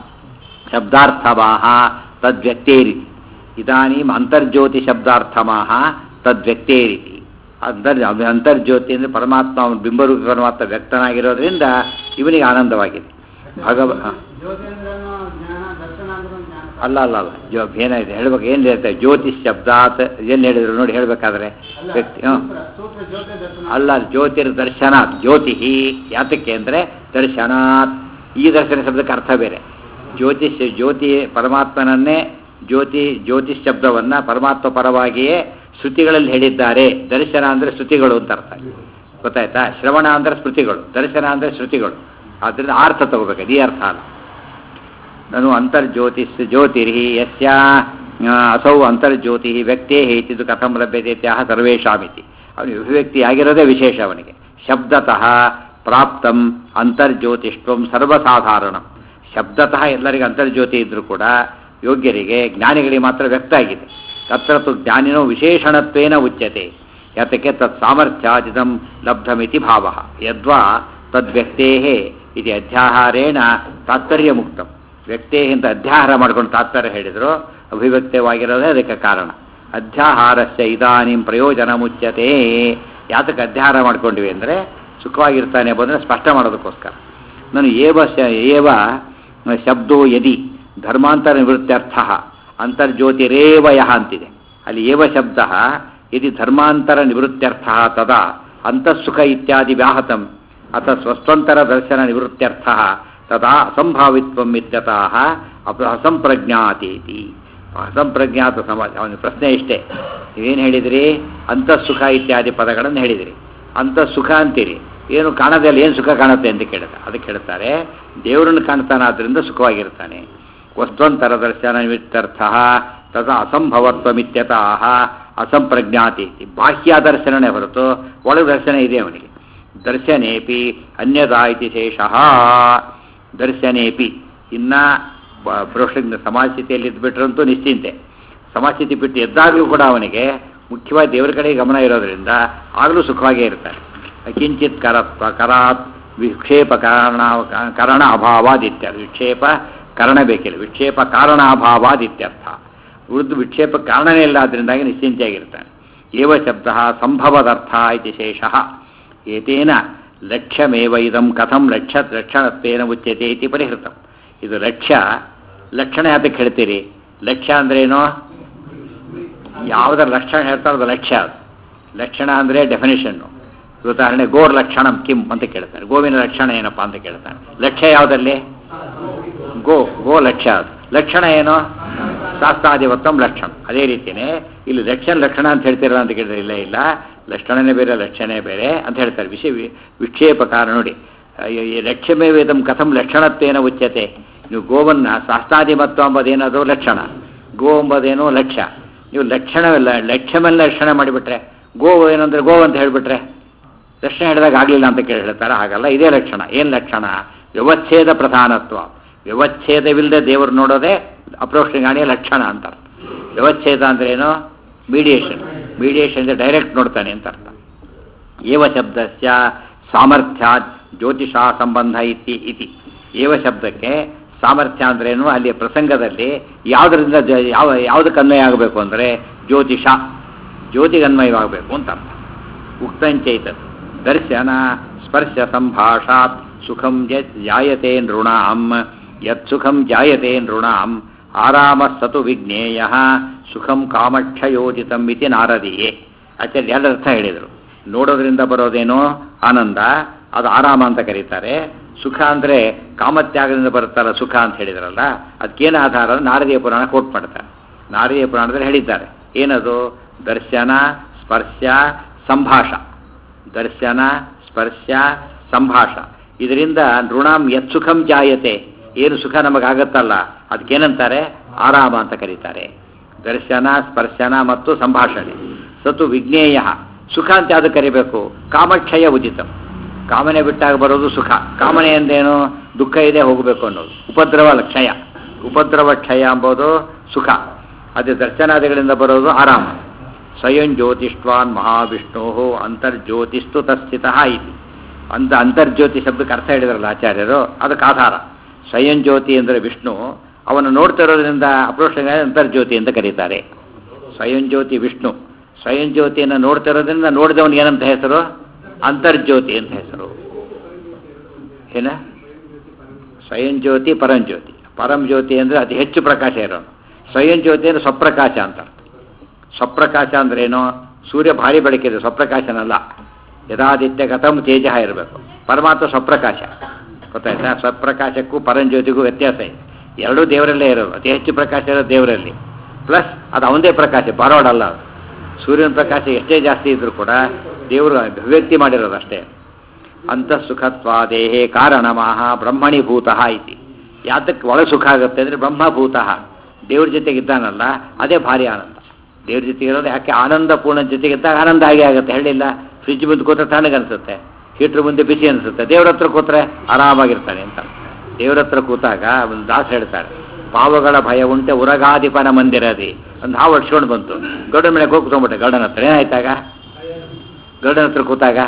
ಶಬ್ದಾರ್ಥವಾಹ ತದ್ವ್ಯಕ್ತೇರಿತಿ ಇದಾನೀಂ ಅಂತರ್ಜ್ಯೋತಿ ಶಬ್ದಾರ್ಥಮಾಹ ತದ್ವ್ಯಕ್ತೇರಿತಿ ಅಂತರ್ ಅಂತರ್ಜ್ಯೋತಿ ಅಂದರೆ ಪರಮಾತ್ಮ ಅವನು ಬಿಂಬರೂಪಿ ಪರಮಾತ್ಮ ವ್ಯಕ್ತನಾಗಿರೋದ್ರಿಂದ ಇವನಿಗೆ ಆನಂದವಾಗಿದೆ ಭಗವ ಹ. ಜ್ಯೋತಿಂದ್ರನು ಜ್ಞಾನ ದರ್ಶನ ಅಂದ್ರೂ ಜ್ಞಾನ ಅಲ್ಲ ಅಲ್ಲ ಅಲ್ಲ ಜೋ ಏನಾಗಿದೆ ಹೇಳ್ಬೇಕು ಏನು ಹೇಳ್ತಾರೆ ಜ್ಯೋತಿಷ್ ಶಬ್ದಾತ್ ಏನು ಹೇಳಿದ್ರು ನೋಡಿ ಹೇಳ್ಬೇಕಾದ್ರೆ ಅಲ್ಲ ವ್ಯಕ್ತಿ ಹ್ಞೂ ಸೂತ್ರ ಸೂತ್ರ ಜ್ಯೋತಿ ದರ್ಶನ ಅಲ್ಲ ಜ್ಯೋತಿರ್ ದರ್ಶನಾತ್ ಜ್ಯೋತಿ ಯಾತಕ್ಕೆ ಅಂದರೆ ದರ್ಶನಾತ್ ಈ ದರ್ಶನ ಶಬ್ದಕ್ಕೆ ಅರ್ಥ ಬೇರೆ ಜ್ಯೋತಿಷ್ ಜ್ಯೋತಿ ಪರಮಾತ್ಮನನ್ನೇ ಜ್ಯೋತಿ ಜ್ಯೋತಿಷ್ ಶಬ್ದವನ್ನ ಪರಮಾತ್ಮ ಪರವಾಗಿಯೇ ಶ್ರುತಿಗಳಲ್ಲಿ ಹೇಳಿದ್ದಾರೆ ದರ್ಶನ ಅಂದರೆ ಶ್ರುತಿಗಳು ಅಂತ ಅರ್ಥ ಗೊತ್ತಾಯ್ತಾ ಶ್ರವಣ ಅಂದರೆ ಸ್ಮೃತಿಗಳು ದರ್ಶನ ಅಂದರೆ ಶ್ರುತಿಗಳು ಆದ್ದರಿಂದ ಆ ಅರ್ಥ ತಗೋಬೇಕು ಈ ಅರ್ಥ ಅಲ್ಲ ನನು ಅಂತರ್ಜ್ಯೋತಿಸ್ ಜ್ಯೋತಿರ್ಹಿ ಯಸ್ಯ ಆ, ಅಸೌ ಅಂತರ್ಜ್ಯೋತಿ ವ್ಯಕ್ತೇ ಇತಿದು ಕಥಂ ಲಭ್ಯತೆ ಇತ್ಯಾಹ ಸರ್ವೇಷಾಮಿತಿ ಅವನು ಅಭಿವ್ಯಕ್ತಿ ಆಗಿರೋದೇ ವಿಶೇಷ ಅವನಿಗೆ ಶಬ್ದತಃ ಪ್ರಾಪ್ತಂ ಅಂತರ್ಜ್ಯೋತಿಷ್ಟ್ವಂ ಸರ್ವಸಾಧಾರಣಂ ಶಬ್ದತಃ ಎಲ್ಲರಿಗೂ ಅಂತರ್ಜ್ಯೋತಿ ಇದ್ರೂ ಕೂಡ ಯೋಗ್ಯರಿಗೆ ಜ್ಞಾನಿಗಳಿಗೆ ಮಾತ್ರ ವ್ಯಕ್ತ ಆಗಿದೆ ತತ್ರ ತು ಜ್ಞಾನಿನೋ ವಿಶೇಷಣತ್ವೇನ ಉಚ್ಯತೆ ಯಾತಕ್ಕೆ ತತ್ ಸಾಮರ್ಥ್ಯಾಜಿತಂ ಲಬ್ಧಮಿತಿ ಭಾವ ಯದ್ವಾ ತದ್ವ್ಯಕ್ತೇ ಇದು ಅಧ್ಯಾಹಾರೇಣ ತಾತ್ಪರ್ಯ ಮುಕ್ತಂ ವ್ಯಕ್ತೇ ಅಂತ ಅಧ್ಯಾಹಾರ ಮಾಡ್ಕೊಂಡು ತಾತ್ಪರ್ಯ ಹೇಳಿದ್ರು ಅಭಿವ್ಯಕ್ತವಾಗಿರೋದೇ ಅದಕ್ಕೆ ಕಾರಣ ಅಧ್ಯಾಹಾರಸ್ಯ ಇದಾನಿಂ ಪ್ರಯೋಜನ ಮುಚ್ಯತೆ ಯಾತಕ್ಕೆ ಅಧ್ಯಾಹಾರ ಮಾಡ್ಕೊಂಡಿವಿ ಅಂದರೆ ಸುಖವಾಗಿರ್ತಾನೆ ಬಂದರೆ ಸ್ಪಷ್ಟ ಮಾಡೋದಕ್ಕೋಸ್ಕರ ನಾನು ಏವ ಶ ಏವ ಶಬ್ದೋ ಯದಿ ಧರ್ಮಾಂತರ ನಿವೃತ್ತ್ಯರ್ಥ ಅಂತರ್ಜ್ಯೋತಿರೇವ ಯಹ ಅಂತಿದೆ ಅಲ್ಲಿ ಏವ ಶಬ್ದ ಯದಿ ಧರ್ಮಾಂತರ ನಿವೃತ್ತ್ಯರ್ಥ ತದಾ ಅಂತಃಸುಖ ಇತ್ಯಾದಿ ವ್ಯಾಹತಂ ಅಥ ಸ್ವಸ್ವಂತರ ದರ್ಶನ ನಿವೃತ್ತ್ಯರ್ಥ ತದಾ ಅಸಂಭಾವಿತ್ವಂ ಇತ್ಯತಃ ಅಪ ಅಸಂಪ್ರಜ್ಞಾತೀತಿ ಅಸಂಪ್ರಜ್ಞಾತ ಸಮಾಜ ಅವನ ಪ್ರಶ್ನೆ ಇಷ್ಟೇ ನೀವೇನು ಹೇಳಿದಿರಿ ಅಂತಃಸುಖ ಇತ್ಯಾದಿ ಪದಗಳನ್ನು ಹೇಳಿದಿರಿ ಅಂತಃಸುಖ ಅಂತೀರಿ ಏನು ಕಾಣದೆ ಅಲ್ಲಿ ಏನು ಸುಖ ಕಾಣುತ್ತೆ ಅಂತ ಕೇಳುತ್ತೆ ಅದಕ್ಕೆ ಹೇಳ್ತಾರೆ ದೇವರನ್ನು ಕಾಣ್ತಾನಾದ್ರಿಂದ ಸುಖವಾಗಿರ್ತಾನೆ ವಸ್ತ್ವಂತರ ದರ್ಶನ ನಿಮಿತ್ತರ್ಥ ತದ ಅಸಂಭವತ್ವಮಿತ್ಯತಃ ಅಸಂಪ್ರಜ್ಞಾತಿ ಬಾಹ್ಯ ದರ್ಶನನೇ ಹೊರತು ಒಳ ದರ್ಶನ ಇದೆ ಅವನಿಗೆ ದರ್ಶನೇಪಿ ಅನ್ಯದಾ ಇತಿ ಶೇಷಃ ದರ್ಶನೇಪಿ ಇನ್ನ ಬ- ಪುರುಷ ಸಮಾಜ ಸ್ಥಿತಿಯಲ್ಲಿ ಇದ್ಬಿಟ್ರಂತೂ ನಿಶ್ಚಿಂತೆ ಸಮಾಜ ಸ್ಥಿತಿ ಬಿಟ್ಟು ಎದ್ದಾಗಲೂ ಕೂಡ ಅವನಿಗೆ ಮುಖ್ಯವಾಗಿ ದೇವರ ಕಡೆ ಗಮನ ಇರೋದ್ರಿಂದ ಆಗಲೂ ಸುಖವಾಗೇ ಇರ್ತಾನೆ ಕಿಂಚಿತ್ ಕರ ಕರಾತ್ ವಿಕ್ಷೇಪ ಕಾರಣ ಕರಣ ಅಭಾವಾದಿತ್ಯರ್ಥ ವಿಕ್ಷೇಪ ಕರಣ ಬೇಕಿಲ್ಲ ವಿಕ್ಷೇಪ ಕಾರಣ ಅಭಾವಾದಿತ್ಯರ್ಥ ಉಳಿದು ವಿಕ್ಷೇಪ ಕಾರಣನೇ ಇಲ್ಲ ಅದರಿಂದಾಗಿ ನಿಶ್ಚಿಂತೆಯಾಗಿರ್ತಾನೆ ಏವ ಶಬ್ದ ಸಂಭವದರ್ಥ ಇತಿ ಶೇಷಃ ಏತೇನ ಲಕ್ಷ್ಯಮೇವ ಇದಂ ಕಥಂ ಲಕ್ಷ್ಯ ಲಕ್ಷಣತ್ವೇನ ಉಚ್ಯತೆ ಇತಿ ಪರಿಹೃತಂ ಇದು ಲಕ್ಷ್ಯ ಲಕ್ಷಣ ಯಾತಕ್ಕೆ ಹೇಳ್ತೀರಿ ಲಕ್ಷ್ಯ ಅಂದ್ರೇನು ಯಾವುದರ ಲಕ್ಷಣ ಹೇಳ್ತಾರೋ ಅದು ಲಕ್ಷ್ಯ ಅದು ಲಕ್ಷಣ ಅಂದರೆ ಡೆಫಿನೇಷನ್ನು ಉದಾಹರಣೆ ಗೋರ್ ಲಕ್ಷಣಂ ಕಿಂ ಅಂತ ಕೇಳ್ತಾರೆ ಗೋವಿನ ಲಕ್ಷಣ ಏನಪ್ಪಾ ಅಂತ ಕೇಳ್ತಾನೆ ಲಕ್ಷ್ಯ ಯಾವುದಲ್ಲಿ ಗೋ ಗೋ ಲಕ್ಷ್ಯ ಅದು ಲಕ್ಷಣ ಏನು ಶಾಸ್ತ್ರಾಧಿಪತ್ಯಂ ಲಕ್ಷಣ ಅದೇ ರೀತಿಯೇ ಇಲ್ಲಿ ಲಕ್ಷಣ ಲಕ್ಷಣ ಅಂತ ಹೇಳ್ತೀರ ಅಂತ ಕೇಳಿದ್ರೆ ಇಲ್ಲ ಇಲ್ಲ ಲಕ್ಷಣನೇ ಬೇರೆ ಲಕ್ಷಣೇ ಬೇರೆ ಅಂತ ಹೇಳ್ತಾರೆ ವಿಷಯ ವಿ- ವಿಕ್ಷೇಪಕಾರ ನೋಡಿ ಅಯ್ಯೋ, ಈ ಲಕ್ಷ್ಯಮೇ ವೇದಂ ಕಥಂ ಲಕ್ಷಣತ್ವೇನ ಉಚ್ಯತೆ ನೀವು ಗೋವನ್ನ ಶಾಸ್ತ್ರಾಧಿಪತ್ವ ಎಂಬುದೇನದು ಲಕ್ಷಣ ಗೋ ಎಂಬುದೇನೋ ಲಕ್ಷ್ಯ ನೀವು ಲಕ್ಷಣವಿಲ್ಲ ಲಕ್ಷ್ಯಮೆಲ್ಲ ಲಕ್ಷಣ ಮಾಡಿಬಿಟ್ರೆ ಗೋ ಏನಂದ್ರೆ ಗೋ ಅಂತ ಹೇಳಿಬಿಟ್ರೆ ಲಕ್ಷಣ ಹಿಡಿದಾಗ ಆಗಲಿಲ್ಲ ಅಂತ ಕೇಳಿ ಹೇಳ್ತಾರೆ ಹಾಗಲ್ಲ ಇದೇ ಲಕ್ಷಣ ಏನು ಲಕ್ಷಣ ವ್ಯವಚ್ಛೇದ ಪ್ರಧಾನತ್ವ ವ್ಯವಚ್ಛೇದವಿಲ್ಲದೆ ದೇವರು ನೋಡೋದೇ ಅಪ್ರೋಕ್ಷಗಾಣಿಯ ಲಕ್ಷಣ ಅಂತ ಅರ್ಥ ವ್ಯವಚ್ಛೇದ ಅಂದ್ರೆ ಏನು ಮೀಡಿಯೇಷನ್ ಮೀಡಿಯೇಷನ್ ಅಂದರೆ ಡೈರೆಕ್ಟ್ ನೋಡ್ತಾನೆ ಅಂತ ಅರ್ಥ ಏವ ಶಬ್ದಸ್ಯ ಸಾಮರ್ಥ್ಯಾತ್ ಜ್ಯೋತಿಷಾ ಸಂಬಂಧ ಇತಿ ಇತಿ ಏವ ಶಬ್ದಕ್ಕೆ ಸಾಮರ್ಥ್ಯ ಅಂದ್ರೇನು ಅಲ್ಲಿ ಪ್ರಸಂಗದಲ್ಲಿ ಯಾವುದರಿಂದ ಜ- ಯಾವ ಯಾವುದಕ್ಕೆ ಅನ್ವಯ ಆಗಬೇಕು ಅಂದರೆ ಜ್ಯೋತಿಷ ಜ್ಯೋತಿಗೆ ಅನ್ವಯವಾಗಬೇಕು ಅಂತ ಅರ್ಥ ಉಕ್ತಂಚೈತತ್ ದರ್ಶನ ಸ್ಪರ್ಶ ಸಂಭಾಷಾತ್ ಸುಖಂ ಯತ್ ಜಾಯತೆ ನೃಣಾಂ ಯತ್ ಸುಖಂ ಜಾಯತೆ ನೃಣಾಂ ಆರಾಮ ಸತು ವಿಜ್ಞೇಯ ಸುಖಂ ಕಾಮಕ್ಷಯೋಜಿತಂ ಇತಿ ನಾರದಿಯೇ ಆಚಾರ್ಯ ಎಲ್ಲ ಅರ್ಥ ಹೇಳಿದರು ನೋಡೋದ್ರಿಂದ ಬರೋದೇನೋ ಆನಂದ ಅದು ಆರಾಮ ಅಂತ ಕರೀತಾರೆ ಸುಖ ಅಂದರೆ ಕಾಮತ್ಯಾಗದಿಂದ ಬರುತ್ತಲ್ಲ ಸುಖ ಅಂತ ಹೇಳಿದ್ರಲ್ಲ ಅದಕ್ಕೇನು ಆಧಾರ ನಾರದೀಯ ಪುರಾಣ ಕೋಟ್ ಮಾಡ್ತಾರೆ ನಾರದೀಯ ಪುರಾಣದಲ್ಲಿ ಹೇಳಿದ್ದಾರೆ ಏನದು ದರ್ಶನ ಸ್ಪರ್ಶ ಸಂಭಾಷ ದರ್ಶನ ಸ್ಪರ್ಶ ಸಂಭಾಷ ಇದರಿಂದ ನೃಣಾಂ ಯತ್ ಸುಖಂ ಜಾಯತೆ ಏನು ಸುಖ ನಮಗಾಗತ್ತಲ್ಲ ಅದಕ್ಕೇನಂತಾರೆ ಆರಾಮ ಅಂತ ಕರೀತಾರೆ ದರ್ಶನ ಸ್ಪರ್ಶನ ಮತ್ತು ಸಂಭಾಷಣೆ ಸತು ವಿಜ್ಞೇಯ ಸುಖ ಅಂತ ಯಾವುದು ಕರಿಬೇಕು ಕಾಮಕ್ಷಯ ಉಚಿತ ಕಾಮನೆ ಬಿಟ್ಟಾಗ ಬರೋದು ಸುಖ ಕಾಮನೆ ಎಂದೇನು ದುಃಖ ಇದೆ ಹೋಗಬೇಕು ಅನ್ನೋದು ಉಪದ್ರವ ಅಲ್ಲ, ಕ್ಷಯ ಉಪದ್ರವ ಕ್ಷಯ ಎಂಬುದು ಸುಖ ಅದೇ ದರ್ಶನಾದಿಗಳಿಂದ ಬರೋದು ಆರಾಮ ಸ್ವಯಂ ಜ್ಯೋತಿಷ್ವಾನ್ ಮಹಾವಿಷ್ಣು ಅಂತರ್ಜ್ಯೋತಿಸ್ತು ತಸ್ಥಿತ ಇತಿ ಅಂತ ಅಂತರ್ಜ್ಯೋತಿ ಶಬ್ದಕ್ಕೆ ಅರ್ಥ ಹೇಳಿದ್ರಲ್ಲ ಆಚಾರ್ಯರು ಅದಕ್ಕೆ ಆಧಾರ ಸ್ವಯಂ ಜ್ಯೋತಿ ಅಂದರೆ ವಿಷ್ಣು ಅವನು ನೋಡ್ತಾ ಇರೋದ್ರಿಂದ ಅಪ್ರೋಕ್ಷ ಅಂತರ್ಜ್ಯೋತಿ ಅಂತ ಕರೀತಾರೆ ಸ್ವಯಂ ಜ್ಯೋತಿ ವಿಷ್ಣು ಸ್ವಯಂ ಜ್ಯೋತಿಯನ್ನು ನೋಡ್ತಾ ಇರೋದ್ರಿಂದ ನೋಡಿದವನಿಗೆ ಏನಂತ ಹೆಸರು ಅಂತರ್ಜ್ಯೋತಿ ಅಂತ ಹೆಸರು ಏನ ಸ್ವಯಂ ಜ್ಯೋತಿ ಪರಂ ಜ್ಯೋತಿ ಪರಂ ಜ್ಯೋತಿ ಅಂದರೆ ಅತಿ ಹೆಚ್ಚು ಪ್ರಕಾಶ ಇರೋನು ಸ್ವಯಂ ಜ್ಯೋತಿ ಅಂದರೆ ಸ್ವಪ್ರಕಾಶ ಅಂತ ಅರ್ಥ ಸ್ವಪ್ರಕಾಶ ಅಂದ್ರೇನು ಸೂರ್ಯ ಭಾರಿ ಬೆಳಕಿದೆ ಸ್ವಪ್ರಕಾಶನಲ್ಲ ಯಥಾದಿತ್ಯ ಗತಂ ತೇಜ ಇರಬೇಕು ಪರಮಾತ್ಮ ಸ್ವಪ್ರಕಾಶ ಗೊತ್ತಾಯ್ತಾ ಸ್ವಪ್ರಕಾಶಕ್ಕೂ ಪರಂಜ್ಯೋತಿಗೂ ವ್ಯತ್ಯಾಸ ಇದೆ ಎರಡೂ ದೇವರಲ್ಲೇ ಇರೋದು ಅತಿ ಹೆಚ್ಚು ಪ್ರಕಾಶ ಇರೋದು ದೇವರಲ್ಲಿ ಪ್ಲಸ್ ಅದು ಅವನದೇ ಪ್ರಕಾಶ ಬಾರೋಡಲ್ಲ ಅದು ಸೂರ್ಯನ ಪ್ರಕಾಶ ಎಷ್ಟೇ ಜಾಸ್ತಿ ಇದ್ರೂ ಕೂಡ ದೇವರು ಅಭಿವ್ಯಕ್ತಿ ಮಾಡಿರೋದು ಅಷ್ಟೇ ಅಂತಃ ಸುಖತ್ವಾದೇಹೇ ಕಾರಣಮಃ ಬ್ರಹ್ಮಣಿಭೂತಃ ಇತಿ ಯಾತಕ್ಕೆ ಒಳ ಸುಖ ಆಗುತ್ತೆ ಅಂದರೆ ಬ್ರಹ್ಮಭೂತಃ ದೇವ್ರ ಜೊತೆಗಿದ್ದಾನಲ್ಲ ಅದೇ ಭಾರಿ ಆನಂದ ದೇವ್ರ ಜೊತೆಗೆ ಇರೋದು ಯಾಕೆ ಆನಂದ ಪೂರ್ಣ ಜೊತೆಗಿದ್ದಾಗ ಆನಂದ ಹಾಗೆ ಆಗುತ್ತೆ ಹೇಳಿಲ್ಲ ಫ್ರಿಜ್ ಮುಂದೆ ಕೂತ್ರೆ ತಣ್ಣಗನ್ಸುತ್ತೆ ಹೀಟ್ರ್ ಮುಂದೆ ಬಿಸಿ ಅನಿಸುತ್ತೆ ದೇವ್ರ ಹತ್ರ ಕೂತ್ರೆ ಆರಾಮಾಗಿರ್ತಾನೆ ಅಂತ ದೇವ್ರ ಹತ್ರ ಕೂತಾಗ ಒಂದು ದಾಸ ಹೇಳ್ತಾರೆ ಪಾವಗಳ ಭಯ ಉಂಟೆ ಉರಗಾಧಿಪನ ಮಂದಿರದಿ ಒಂದು ಹಾವು ಹೊಡ್ಸ್ಕೊಂಡು ಬಂತು ಗರುಡನ ಮೇಲೆ ಹೋಗಿ ಕೂತ್ಕೊಂಡ್ಬಿಟ್ಟೆ ಗರುಡನ ಹತ್ರ ಏನಾಯ್ತಾಗ ಗರುಡನ ಹತ್ರ ಕೂತಾಗ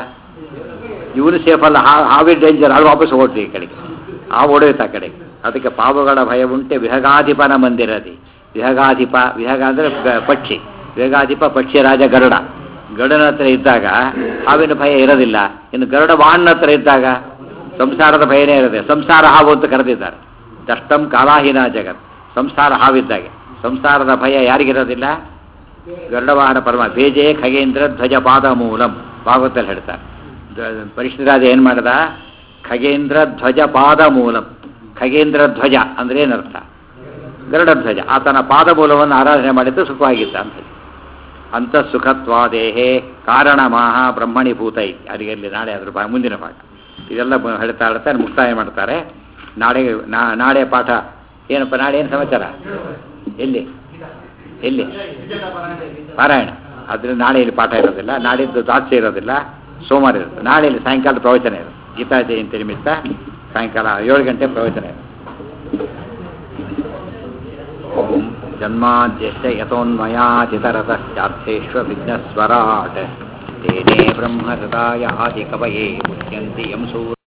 ಇವನು ಸೇಫ್ ಅಲ್ಲ ಹಾ ಹಾವಿ ಡೇಂಜರ್ ಅದು ವಾಪಸ್ ಓಡ್ತೀವಿ ಈ ಕಡೆಗೆ ಆ ಓಡೋಯ್ತು ಆ ಕಡೆಗೆ ಅದಕ್ಕೆ ಪಾಪಗಳ ಭಯ ಉಂಟೆ ವಿಹಗಾಧಿಪನ ಮಂದಿರದಿ ವಿಹಗಾಧಿಪ ವಿಹಗ ಅಂದರೆ ಗ- ಪಕ್ಷಿ ವಿಹಗಾಧಿಪ ಪಕ್ಷಿ ರಾಜ ಗರುಡ ಗರುಡನ ಹತ್ರ ಇದ್ದಾಗ ಹಾವಿನ ಭಯ ಇರೋದಿಲ್ಲ ಇನ್ನು ಗರುಡ ವಾಹನ ಹತ್ರ ಇದ್ದಾಗ ಸಂಸಾರದ ಭಯನೇ ಇರೋದೆ ಸಂಸಾರ ಹಾವು ಅಂತ ಕರೆದಿದ್ದಾರೆ ದಷ್ಟಂ ಕಾಲಾಹೀನ ಜಗತ್ ಸಂಸಾರ ಹಾವಿದ್ದಾಗೆ ಸಂಸಾರದ ಭಯ ಯಾರಿಗಿರೋದಿಲ್ಲ ಗರುಡವಾಹನ ಪರಮ ಬೇಜೆ ಖಗೇಂದ್ರ ಧ್ವಜ ಪಾದ ಮೂಲಂ ಭಾಗವತಲ್ಲಿ ಹೇಳ್ತಾರೆ ದ- ಪರಿಶುದ್ಧರಾಜ ಏನು ಮಾಡ್ದ ಖಗೇಂದ್ರ ಧ್ವಜ ಪಾದ ಮೂಲಂ ಖಗೇಂದ್ರ ಧ್ವಜ ಅಂದ್ರೆ ಏನರ್ಥ ಗರುಡ ಧ್ವಜ ಆತನ ಪಾದ ಮೂಲವನ್ನು ಆರಾಧನೆ ಮಾಡಿದ್ದು ಸುಖವಾಗಿದ್ದ ಅಂತ ಹೇಳಿ. ಅಂತ ಸುಖತ್ವಾದೇಹೇ ಕಾರಣಮಾಹ ಬ್ರಹ್ಮಣಿಭೂತ ಇತಿ ಅಲ್ಲಿಗೆ ನಾಳೆ ಅದ್ರ ಬಾ ಮುಂದಿನ ಪಾಠ ಇದೆಲ್ಲ ಬ- ಹೇಳ್ತಾ ಹೇಳ್ತಾ ಮುಕ್ತಾಯ ಮಾಡ್ತಾರೆ ನಾಳೆ ನಾ- ನಾಳೆ ಪಾಠ ಏನಪ್ಪ ನಾಳೆ ಏನು ಸಮಾಚಾರ ಎಲ್ಲಿ ಎಲ್ಲಿ ಪಾರಾಯಣ ಆದ್ರೆ ನಾಳೆ ಇಲ್ಲಿ ಪಾಠ ಇರೋದಿಲ್ಲ ನಾಡಿದ್ದು ದಾಸ್ಯ ಇರೋದಿಲ್ಲ ಸೋಮವಾರ ಇರುತ್ತೆ ನಾಳೆ ಇಲ್ಲಿ ಸಾಯಂಕಾಲ ಪ್ರವಚನ ಇರುತ್ತೆ ಗೀತಾ ಜಯಂತಿ ನಿಮಿತ್ತ ಸಾಯಂಕಾಲ ಏಳು ಗಂಟೆ ಪ್ರವಚನ ಇರುತ್ತೆ ಓಂ ಜನ್ಮಾದ್ಯಶ್ಚ ಯತೋನ್ಮಯಾಚಿತರತಶ್ಚಾರ್ಥೇಶ್ವ ವಿಘ್ನಸ್ವರಾಟ್ ತೇನೇ ಬ್ರಹ್ಮಹೃದಾಯ ಆದಿಕವಯೇ ಮುಚ್ಯಂತಿ ಯಂ ಸೂರ್ಯ